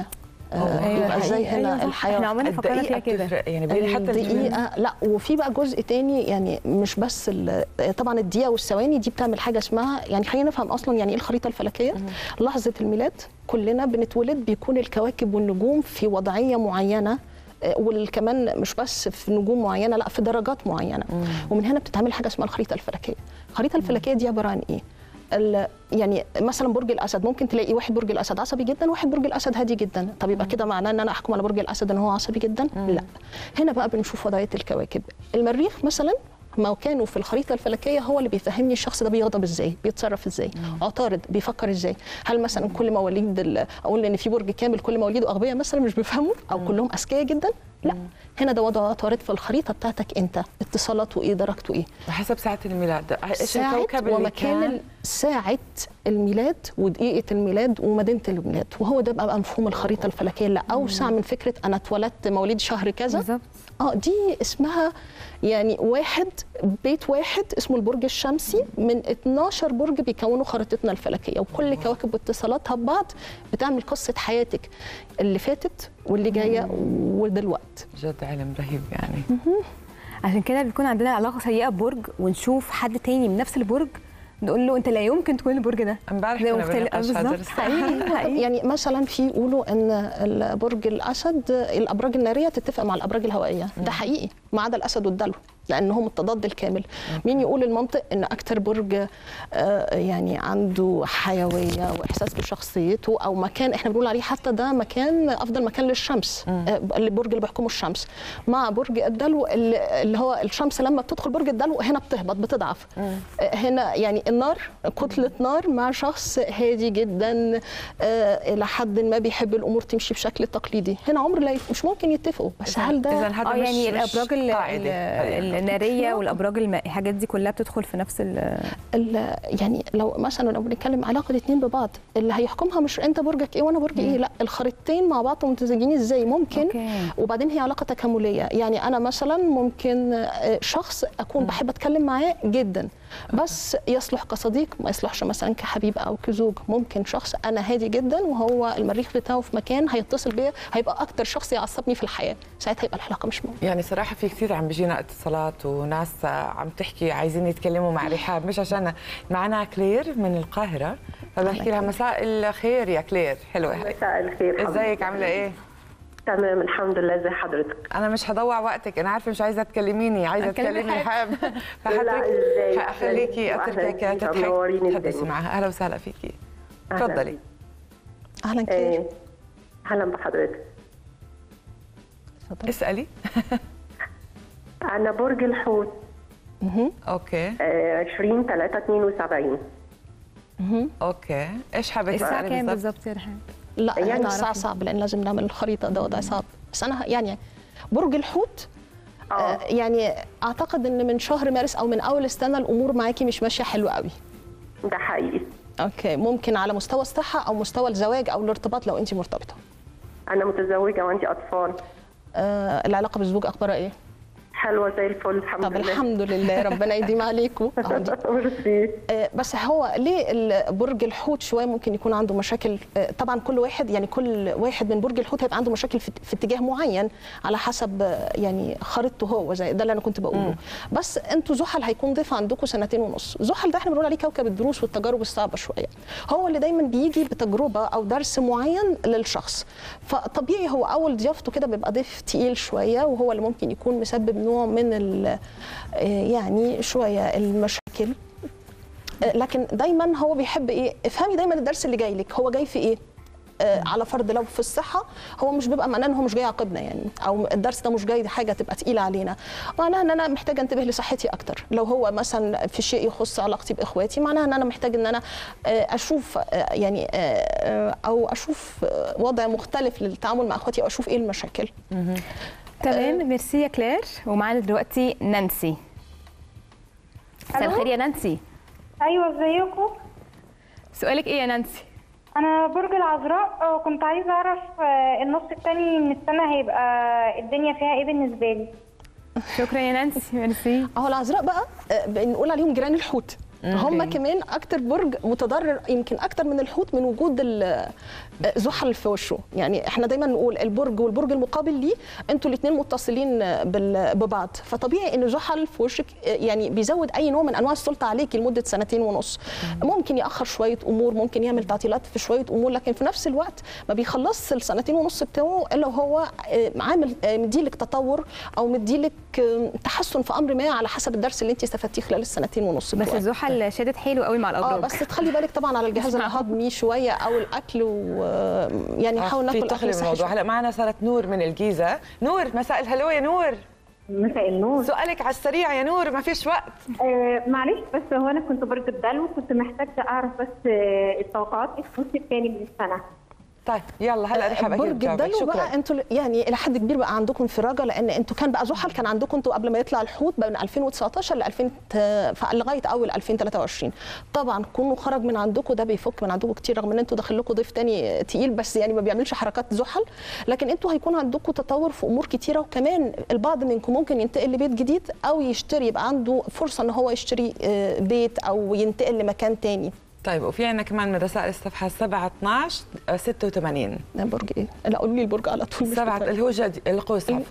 آه، أيوة، بيبقى ازاي حقيقي. أيوة هنا صح. الحياه احنا عمرنا فكرنا فيها الدقيقة كده بتفرق يعني بين حتى الجملة- الدقيقة لا وفي بقى جزء تاني يعني مش بس ال- طبعا الدقيقة والثواني دي بتعمل حاجة اسمها يعني خلينا نفهم أصلا يعني إيه الخريطة الفلكية لحظة الميلاد كلنا بنتولد بيكون الكواكب والنجوم في وضعية معينة آه، وكمان مش بس في نجوم معينة لا في درجات معينة ومن هنا بتتعمل حاجة اسمها الخريطة الفلكية الخريطة الفلكية دي عبارة عن إيه؟ ال- يعني مثلا برج الاسد ممكن تلاقي واحد برج الاسد عصبي جدا واحد برج الاسد هادي جدا طب يبقى كده معناه ان انا احكم على برج الاسد ان هو عصبي جدا لا هنا بقى بنشوف وضعيه الكواكب المريخ مثلا مكانه في الخريطه الفلكيه هو اللي بيفهمني الشخص ده بيغضب ازاي بيتصرف ازاي عطارد بيفكر ازاي هل مثلا كل مواليد ال- اقول ان في برج كامل كل مواليده اغبياء مثلا مش بيفهموا او كلهم اذكياء جدا لا هنا ده وضع عطارد في الخريطه بتاعتك انت اتصالاته ايه درجته ايه وحسب ساعة الميلاد ايش ساعة الكوكب اللي ومكان كان ال- ساعة الميلاد ودقيقة الميلاد ومدينة الميلاد وهو ده بقى مفهوم الخريطة الفلكية اللي أوسع من فكرة أنا اتولدت مواليد شهر كذا بالظبط اه دي اسمها يعني واحد بيت واحد اسمه البرج الشمسي من 12 برج بيكونوا خريطتنا الفلكيه وكل كواكب واتصالاتها ببعض بتعمل قصه حياتك اللي فاتت واللي جايه ودلوقتي جد علم رهيب يعني عشان كده بيكون عندنا علاقه سيئه ببرج ونشوف حد تاني من نفس البرج نقول له انت لا يمكن تكون البرج ده امبارح زي كنا مختلف- بنناقش هذا بالظبط الرسالة. حقيقي حقيقي يعني مثلا في يقولوا ان البرج الاسد الابراج الناريه تتفق مع الابراج الهوائيه ده حقيقي ما عدا الاسد والدلو لانهم التضاد الكامل مين يقول المنطق ان اكتر برج آه، يعني عنده حيويه واحساس بشخصيته او مكان احنا بنقول عليه حتى ده مكان افضل مكان للشمس آه، البرج اللي بيحكمه الشمس مع برج الدلو اللي اللي هو الشمس لما بتدخل برج الدلو هنا بتهبط بتضعف آه، هنا يعني النار كتله نار مع شخص هادي جدا آه، الى حد ما بيحب الامور تمشي بشكل تقليدي هنا عمر لا يف- مش ممكن يتفقوا بس هل ده اذا هذا اه مش يعني مش الابراج ال- قاعدة. ال- الناريه والابراج المائيه الحاجات دي كلها بتدخل في نفس ال ال- يعني لو مثلا لو بنتكلم علاقه الاثنين ببعض اللي هيحكمها مش انت برجك ايه وانا برجي ايه لا الخريطتين مع بعض متزوجين ازاي ممكن أوكي. وبعدين هي علاقه تكامليه يعني انا مثلا ممكن آه، شخص اكون بحب اتكلم معاه جدا بس يصلح كصديق ما يصلحش مثلا كحبيب او كزوج ممكن شخص انا هادي جدا وهو المريخ بتاعه في مكان هيتصل بيا هيبقى اكتر شخص يعصبني في الحياه ساعتها يبقى العلاقه مش موجوده يعني صراحة في كثير عم بيجينا اتصالات وناس عم تحكي عايزين يتكلموا مع رحاب مش عشان معنا كلير من القاهرة فبحكي لها مساء الخير يا كلير حلوة مساء الخير حضرتك. ازيك عاملة ايه؟ تمام الحمد لله ازي حضرتك انا مش هضوع وقتك انا عارفه مش عايزه تكلميني عايزه أتكلم تكلمي رحاب. رحاب لا، فحضرتك إزاي؟ هخليكي أهلاً اتركك بيك، تضحكي منوريني تحدثي الدنيا. معها اهلا وسهلا فيكي أهلاً تفضلي بيك. اهلا كتير آه، اهلا بحضرتك اسالي انا برج الحوت اوكي آه، 20 3 72 اوكي ايش حابه الساعه تسالي كام بالضبط بالظبط يا رحاب لا يعني يعني الساعه تعرفي. صعب لان لازم نعمل الخريطه ده وضع صعب بس انا يعني برج الحوت آه يعني اعتقد ان من شهر مارس او من اول السنه الامور معاكي مش ماشيه حلوه قوي ده حقيقي اوكي ممكن على مستوى الصحه او مستوى الزواج او الارتباط لو انت مرتبطه انا متزوجه وعندي اطفال آه العلاقه بالزوج اخبارها ايه حلوه زي الفل الحمد طب لله الحمد لله ربنا يديم عليكم أهو دي. ميرسي آه، بس هو ليه ال- برج الحوت شويه ممكن يكون عنده مشاكل آه، طبعا كل واحد يعني كل واحد من برج الحوت هيبقى عنده مشاكل في, في اتجاه معين على حسب آه، يعني خريطته هو زي ده اللي انا كنت بقوله بس انتوا زحل هيكون ضيف عندكم سنتين ونص زحل ده احنا بنقول عليه كوكب الدروس والتجارب الصعبه شويه هو اللي دايما بيجي بتجربه او درس معين للشخص فطبيعي هو اول ضيافته كده بيبقى ضيف تقيل شويه وهو اللي ممكن يكون مسبب نوع من ال- آه، يعني شويه المشاكل آه، لكن دايما هو بيحب ايه افهمي دايما الدرس اللي جاي لك هو جاي في ايه آه على فرض لو في الصحه هو مش بيبقى معناه ان هو مش جاي يعاقبنا يعني او الدرس ده مش جاي حاجه تبقى تقيله علينا معناها ان انا محتاجه انتبه لصحتي اكتر لو هو مثلا في شيء يخص علاقتي باخواتي معناها ان انا محتاج ان انا آه اشوف آه يعني آه آه، او اشوف آه، وضع مختلف للتعامل مع اخواتي او اشوف ايه المشاكل تمام ميرسي يا كلير ومعانا دلوقتي نانسي مساء ألو؟ الخير يا نانسي ايوه ازيكم سؤالك ايه يا نانسي انا برج العذراء آه، كنت عايزه اعرف آه، النص التاني من السنه هيبقى الدنيا فيها ايه بالنسبه لي شكرا يا نانسي ميرسي اهو العذراء بقى آه، بنقول عليهم جيران الحوت هم كمان اكتر برج متضرر يمكن اكتر من الحوت من وجود ال- زحل في وشه يعني احنا دايما نقول البرج والبرج المقابل ليه انتوا الاثنين متصلين بال- ببعض فطبيعي ان زحل في وشك يعني بيزود اي نوع من انواع السلطه عليكي لمده سنتين ونص ممكن ياخر شويه امور ممكن يعمل تعطيلات في شويه امور لكن في نفس الوقت ما بيخلصش السنتين ونص بتوعه الا هو آه، عامل آه، مديلك تطور او مديلك آه، تحسن في امر ما على حسب الدرس اللي انت استفدتيه خلال السنتين ونص بس بتوعك. الزحل شادد حلو قوي مع اه الابراج بس تخلي بالك طبعا على الجهاز الهضمي شويه او الاكل ويعني نحاول في ناكل تخلي اكل صحي الموضوع شوية. هلا معنا صارت نور من الجيزه نور مساء الهلو يا نور مساء النور سؤالك على السريع يا نور ما فيش وقت آه معلش بس هو انا كنت برج الدلو وكنت محتاجه اعرف بس آه التوقعات النص الثاني من السنه طيب يلا هلا رح برج اجيب جوابك الدلو بقى شكرا انتوا يعني الى حد كبير بقى عندكم انفراجه لان انتوا كان بقى زحل كان عندكم انتوا قبل ما يطلع الحوت بقى من 2019 ل 2000 ت- لغايه اول 2023 طبعا كونه خرج من عندكم ده بيفك من عندكم كتير رغم ان انتوا داخل لكم ضيف تاني تقيل بس يعني ما بيعملش حركات زحل لكن انتوا هيكون عندكم تطور في امور كتيره وكمان البعض منكم ممكن ينتقل لبيت جديد او يشتري يبقى عنده فرصه ان هو يشتري آه، بيت او ينتقل لمكان تاني طيب وفي عندنا كمان من رسائل الصفحه 7 12 آه، 86 ده برج ايه؟ لا قولوا لي البرج على طول مش سبعة بتاعي. اللي هو جد القوس عفوا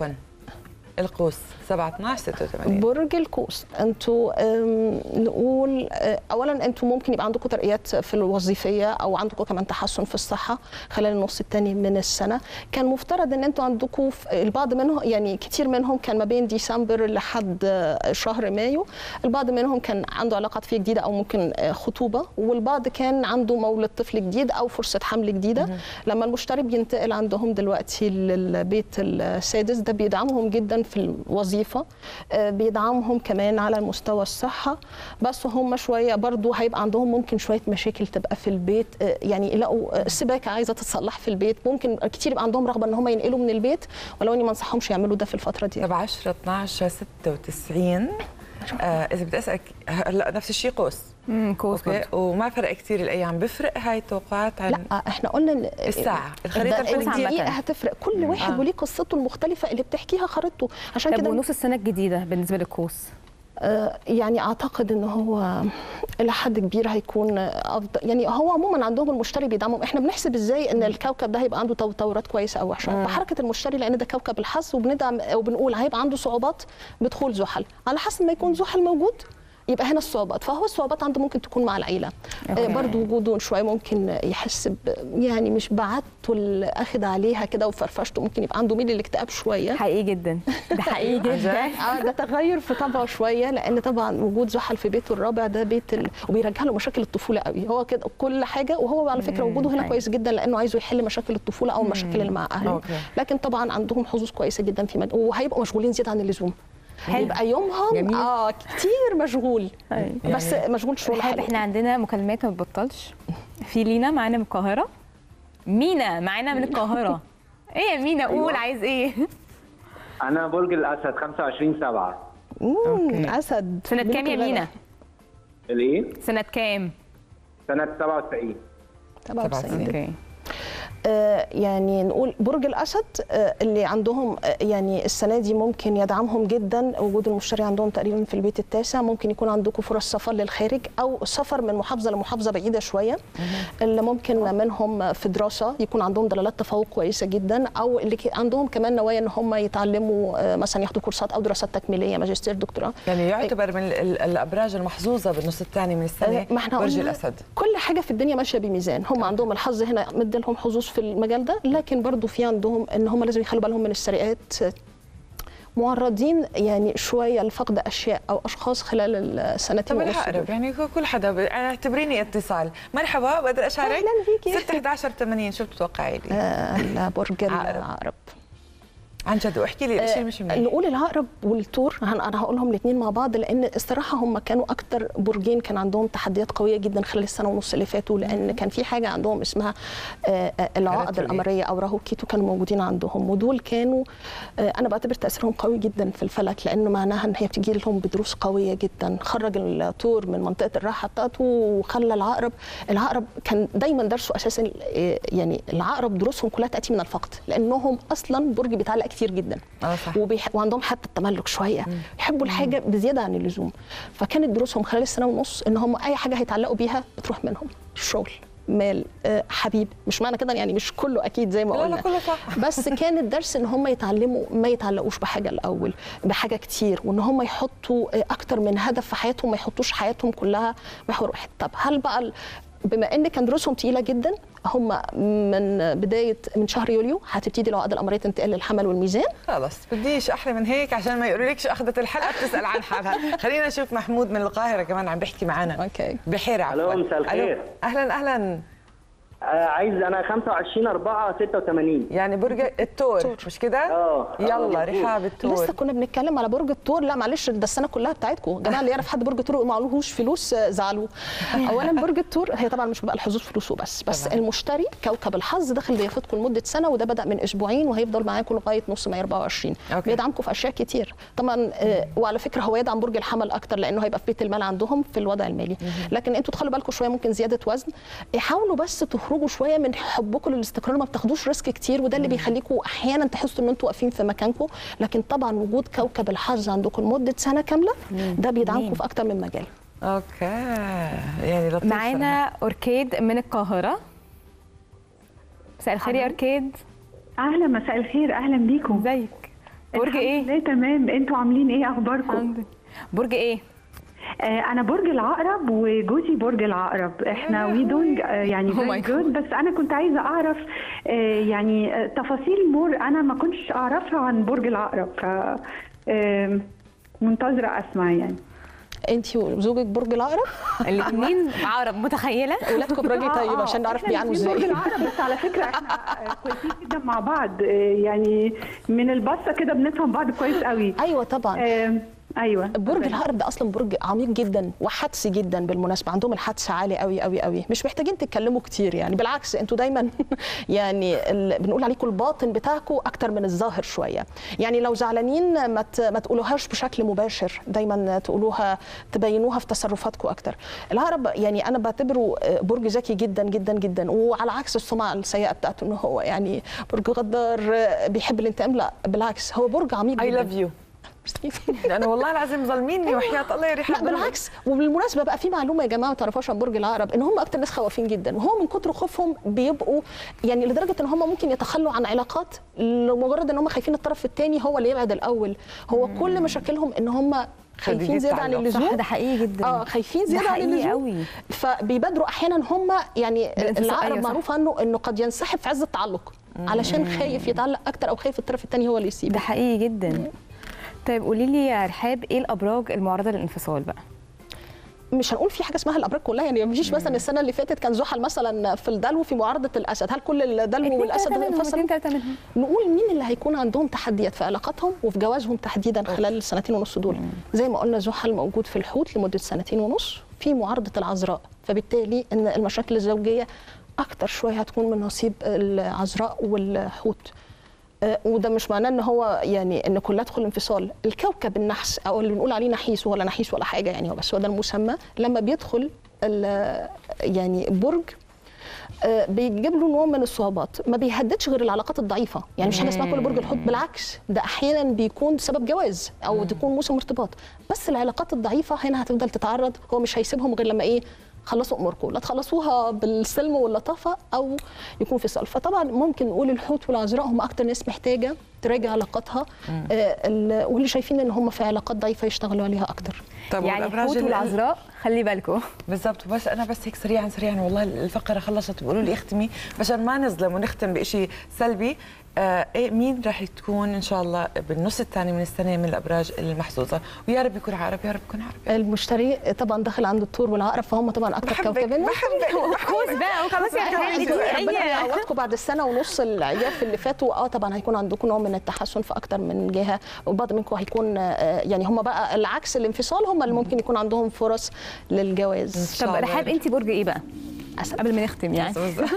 القوس 7 12 86 برج القوس انتوا أم، نقول أه، اولا انتوا ممكن يبقى عندكم ترقيات في الوظيفيه او عندكم كمان تحسن في الصحه خلال النص الثاني من السنه كان مفترض ان انتوا عندكم في- البعض منهم يعني كتير منهم كان ما بين ديسمبر لحد أه، شهر مايو البعض منهم كان عنده علاقات فيه جديده او ممكن أه، خطوبه والبعض كان عنده مولد طفل جديد او فرصه حمل جديده لما المشتري بينتقل عندهم دلوقتي للبيت السادس ده بيدعمهم جدا في الوظيفه آه، بيدعمهم كمان على مستوى الصحه بس هم شويه برضو هيبقى عندهم ممكن شويه مشاكل تبقى في البيت آه، يعني يلاقوا آه، السباكه عايزه تتصلح في البيت ممكن كتير يبقى عندهم رغبه ان هم ينقلوا من البيت ولو اني ما انصحهمش يعملوا ده في الفتره دي طب 10 12 96 آه اذا بدي اسالك هلا نفس الشيء قوس امم كوس اوكي برضه. وما فرق كثير الايام بفرق هاي التوقعات عن لا احنا قلنا إن الساعة، الخريطة ده- الفلكية. الدقيقه هتفرق كل واحد آه. وليه قصته المختلفه اللي بتحكيها خريطته عشان طب كده ونص السنه الجديده بالنسبه للقوس آه، يعني اعتقد ان هو الى حد كبير هيكون افضل يعني هو عموما عندهم المشتري بيدعمهم احنا بنحسب ازاي ان الكوكب ده هيبقى عنده تطورات كويسه او وحشه فحركه المشتري لان ده كوكب الحظ وبندعم وبنقول هيبقى عنده صعوبات بدخول زحل على حسب ما يكون زحل موجود يبقى هنا الصعوبات فهو الصعوبات عنده ممكن تكون مع العيله آه، برضو وجوده شويه ممكن يحس ب- يعني مش بعدته اللي اخد عليها كده وفرفشته ممكن يبقى عنده ميل الاكتئاب شويه حقيقي جدا ده حقيقي جدا اه ده تغير في طبعه شويه لان طبعا وجود زحل في بيته الرابع ده بيت ال... وبيرجع له مشاكل الطفوله قوي هو كده كل حاجه وهو على فكره وجوده هنا أيوة. كويس جدا لانه عايزه يحل مشاكل الطفوله او المشاكل اللي مع اهله أوكي. لكن طبعا عندهم حظوظ كويسه جدا في مد... وهيبقوا مشغولين زياده عن اللزوم حلو. يبقى يومهم جميل. اه كتير مشغول أيوة. بس مشغول شغل حلو حلو احنا عندنا مكالمات ما بتبطلش في لينا معانا من القاهره مينا معانا من القاهره ايه يا مينا قول عايز ايه انا برج الاسد 25 7 مم، اسد سنه كام يا ملك مينا الايه سنه كام سنه 97 الغابة. 97 اوكي آه، يعني نقول برج الاسد آه، اللي عندهم آه، يعني السنه دي ممكن يدعمهم جدا وجود المشتري عندهم تقريبا في البيت التاسع ممكن يكون عندكم فرص سفر للخارج او سفر من محافظه لمحافظه بعيده شويه اللي ممكن منهم في دراسه يكون عندهم دلالات تفوق كويسه جدا او اللي ك- عندهم كمان نوايا ان هم يتعلموا آه، مثلا ياخدوا كورسات او دراسات تكميليه ماجستير دكتوراه يعني يعتبر من ال- ال- الابراج المحظوظه بالنص الثاني من السنه ما احنا برج قلنا الاسد كل حاجه في الدنيا ماشيه بميزان هم عندهم الحظ هنا مدي لهم حظوظ في المجال ده لكن برضو في عندهم ان هم لازم يخلوا بالهم من السرقات معرضين يعني شويه لفقد اشياء او اشخاص خلال السنتين طب ونص العقرب دول. يعني كل حدا ب- اعتبريني اتصال مرحبا بقدر اشارك أهلاً فيكي. 6 11 80 شو بتتوقعي لي آه لا برج عقرب. العقرب عن جد واحكي لي الشيء مش منيح نقول العقرب والثور هن- انا هقولهم الاثنين مع بعض لان الصراحه هم كانوا اكتر برجين كان عندهم تحديات قويه جدا خلال السنه ونص اللي فاتوا لان كان في حاجه عندهم اسمها آه، آه، العقد راتولي. القمريه او راهو كيتو كانوا موجودين عندهم ودول كانوا آه، انا بعتبر تاثيرهم قوي جدا في الفلك لانه معناها ان هي بتجي لهم بدروس قويه جدا خرج الثور من منطقه الراحه بتاعته وخلى العقرب العقرب كان دايما درسه اساسا آه، يعني العقرب دروسهم كلها تاتي من الفقد لانهم اصلا برج بيتعلق كتير كتير جدا اه صح وبيح... وعندهم حتى التملك شويه يحبوا الحاجه بزياده عن اللزوم فكانت دروسهم خلال السنه ونص ان هم اي حاجه هيتعلقوا بيها بتروح منهم الشغل مال آه، حبيب مش معنى كده يعني مش كله اكيد زي ما لا قلنا لا كله صح بس كان الدرس ان هم يتعلموا ما يتعلقوش بحاجه الاول بحاجه كتير وان هم يحطوا آه، اكتر من هدف في حياتهم ما يحطوش حياتهم كلها محور واحد طب هل بقى ال- بما ان كان دروسهم تقيله جدا هم من بدايه من شهر يوليو هتبتدي العقد الامريه تنتقل للحمل والميزان خلص بديش احلى من هيك عشان ما يقولوا لك شو اخذت الحلقه بتسال عن حالها خلينا نشوف محمود من القاهره كمان عم بيحكي معنا اوكي بحيره عفوا ألو، مساء الخير. ألو، اهلا اهلا آه عايز انا 25 4 86 يعني برج التور مش كده اه يلا آه، رحاب التور لسه كنا بنتكلم على برج الثور لا معلش ده السنه كلها بتاعتكم يا جماعه اللي يعرف حد برج الثور وما عليهوش فلوس آه، زعلوه اولا برج الثور هي طبعا مش بيبقى الحظوظ فلوس وبس بس طبعاً. المشتري كوكب الحظ داخل ضيافتكم لمده سنه وده بدا من اسبوعين وهيفضل معاكم لغايه نص مايو 24 أوكي. بيدعمكم في اشياء كتير طبعا آه، وعلى فكره هو يدعم برج الحمل اكتر لانه هيبقى في بيت المال عندهم في الوضع المالي لكن انتوا تخلوا بالكم شويه ممكن زياده وزن حاولوا بس تخرجوا شويه من حبكم للاستقرار ما بتاخدوش ريسك كتير وده اللي بيخليكم احيانا تحسوا ان انتوا واقفين في مكانكم لكن طبعا وجود كوكب الحظ عندكم لمده سنه كامله ده بيدعمكم في اكتر من مجال اوكي يعني لطيف معانا اوركيد من القاهره مساء الخير يا اوركيد اهلا مساء الخير اهلا بيكم ازيك برج ايه لا تمام انتوا عاملين ايه اخباركم الحمد لله برج ايه آه انا برج العقرب وجوزي برج العقرب احنا وي دوينج يعني Oh my فيري جود بس انا كنت عايزه اعرف آه يعني آه، تفاصيل مور انا ما كنتش اعرفها عن برج العقرب ف آه، منتظره اسمع يعني انت وزوجك برج العقرب الاثنين عقرب متخيله اولادكم برج آه، طيب آه، عشان نعرف إحنا بيعانوا الاتنين ازاي برج العقرب بس على فكره احنا آه، كويسين جدا مع بعض آه، يعني من البصه كده بنفهم بعض كويس قوي ايوه طبعا آه، ايوه برج العقرب ده اصلا برج عميق جدا وحدسي جدا بالمناسبه عندهم الحدس عالي قوي قوي قوي مش محتاجين تتكلموا كتير يعني بالعكس انتوا دايما يعني ال- بنقول عليكم الباطن بتاعكم اكتر من الظاهر شويه يعني لو زعلانين ما ت- ما تقولوهاش بشكل مباشر دايما تقولوها تبينوها في تصرفاتكم اكتر العقرب يعني انا بعتبره برج ذكي جدا جدا جدا وعلى عكس السمعه السيئه بتاعته انه هو يعني برج غدار بيحب الانتقام لا بالعكس هو برج عميق اي جدا لاف يو لانه والله العظيم ظالميني وحياه الله يا لا رحاب بالعكس وبالمناسبه بقى في معلومه يا جماعه ما تعرفوش عن برج العقرب ان هم اكتر ناس خوافين جدا وهو من كتر خوفهم بيبقوا يعني لدرجه ان هم ممكن يتخلوا عن علاقات لمجرد ان هم خايفين الطرف الثاني هو اللي يبعد الاول هو كل مشاكلهم ان هم خايفين خديجة زياده عن تعلق. اللزوم صح ده حقيقي جدا اه خايفين ده زياده عن حقيقي اللزوم قوي فبيبادروا احيانا هم يعني بالانفصال. العقرب أيوة صح. معروف عنه انه قد ينسحب في عز التعلق علشان خايف يتعلق اكتر او خايف الطرف الثاني هو اللي يسيبه ده حقيقي جدا طيب قولي لي يا رحاب ايه الابراج المعرضه للانفصال بقى مش هنقول في حاجه اسمها الابراج كلها يعني ما فيش مثلا السنه اللي فاتت كان زحل مثلا في الدلو في معارضه الاسد هل كل الدلو والاسد اتنين انفصلوا تلاته منهم نقول مين اللي هيكون عندهم تحديات في علاقاتهم وفي جوازهم تحديدا خلال السنتين ونص دول زي ما قلنا زحل موجود في الحوت لمده سنتين ونص في معارضه العذراء فبالتالي ان المشاكل الزوجيه اكتر شويه هتكون من نصيب العذراء والحوت آه، وده مش معناه ان هو يعني ان كلها تدخل انفصال الكوكب النحس او اللي بنقول عليه نحيس ولا نحيس ولا حاجه يعني هو بس هو ده المسمى لما بيدخل ال- يعني برج آه، بيجيب له نوع من الصعوبات ما بيهددش غير العلاقات الضعيفه يعني مش حاجه اسمها كل برج الحوت بالعكس ده احيانا بيكون سبب جواز او تكون موسم ارتباط بس العلاقات الضعيفه هنا هتفضل تتعرض هو مش هيسيبهم غير لما ايه خلصوا اموركم لا تخلصوها بالسلم واللطافه او يكون في صلف فطبعا ممكن نقول الحوت والعذراء هم اكتر ناس محتاجه تراجع علاقاتها آه ال- واللي شايفين ان هم في علاقات ضعيفه يشتغلوا عليها اكتر طب يعني والأبراج الحوت ال- والعذراء خلي بالكم بالضبط بس انا بس هيك سريعا سريعا والله الفقره خلصت بيقولوا لي اختمي عشان ما نظلم ونختم بشيء سلبي آه إيه مين راح تكون ان شاء الله بالنص الثاني من السنه من الابراج المحظوظه ويا رب يكون عقرب يا رب يكون عقرب المشتري طبعا داخل عنده الثور والعقرب فهم طبعا اكتر بحبك كوكبين بحبك كوز بقى وخلاص يا رحاب دي ربنا هي يعوضكم بعد السنه ونص العياف اللي فاتوا اه طبعا هيكون عندكم نوع من التحسن في اكتر من جهه وبعض منكم هيكون آه، يعني هم بقى العكس الانفصال هم اللي ممكن يكون عندهم فرص للجواز طب رحاب انت برج ايه بقى اسد قبل ما نختم يعني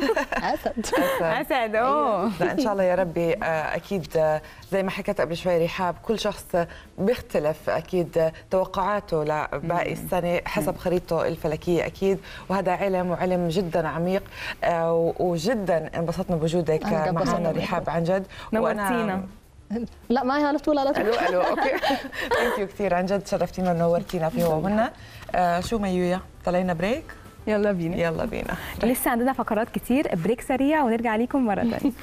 اسد اسد اه لا ان شاء الله يا ربي آه، اكيد آه، زي ما حكيت قبل شوي رحاب كل شخص بيختلف اكيد آه، توقعاته لباقي السنه حسب خريطته الفلكيه اكيد وهذا علم وعلم جدا عميق آه، وجدا انبسطنا بوجودك أنا معنا انبسطت رحاب عن جد نورتينا. لا معايا على طول على طول الو الو اوكي ثانك يو كثير عن جد شرفتينا ونورتينا في هو هنا آه شو ميويا طلعنا بريك يلا بينا يلا بينا لسه عندنا فقرات كتير بريك سريع ونرجع ليكم مره ثانيه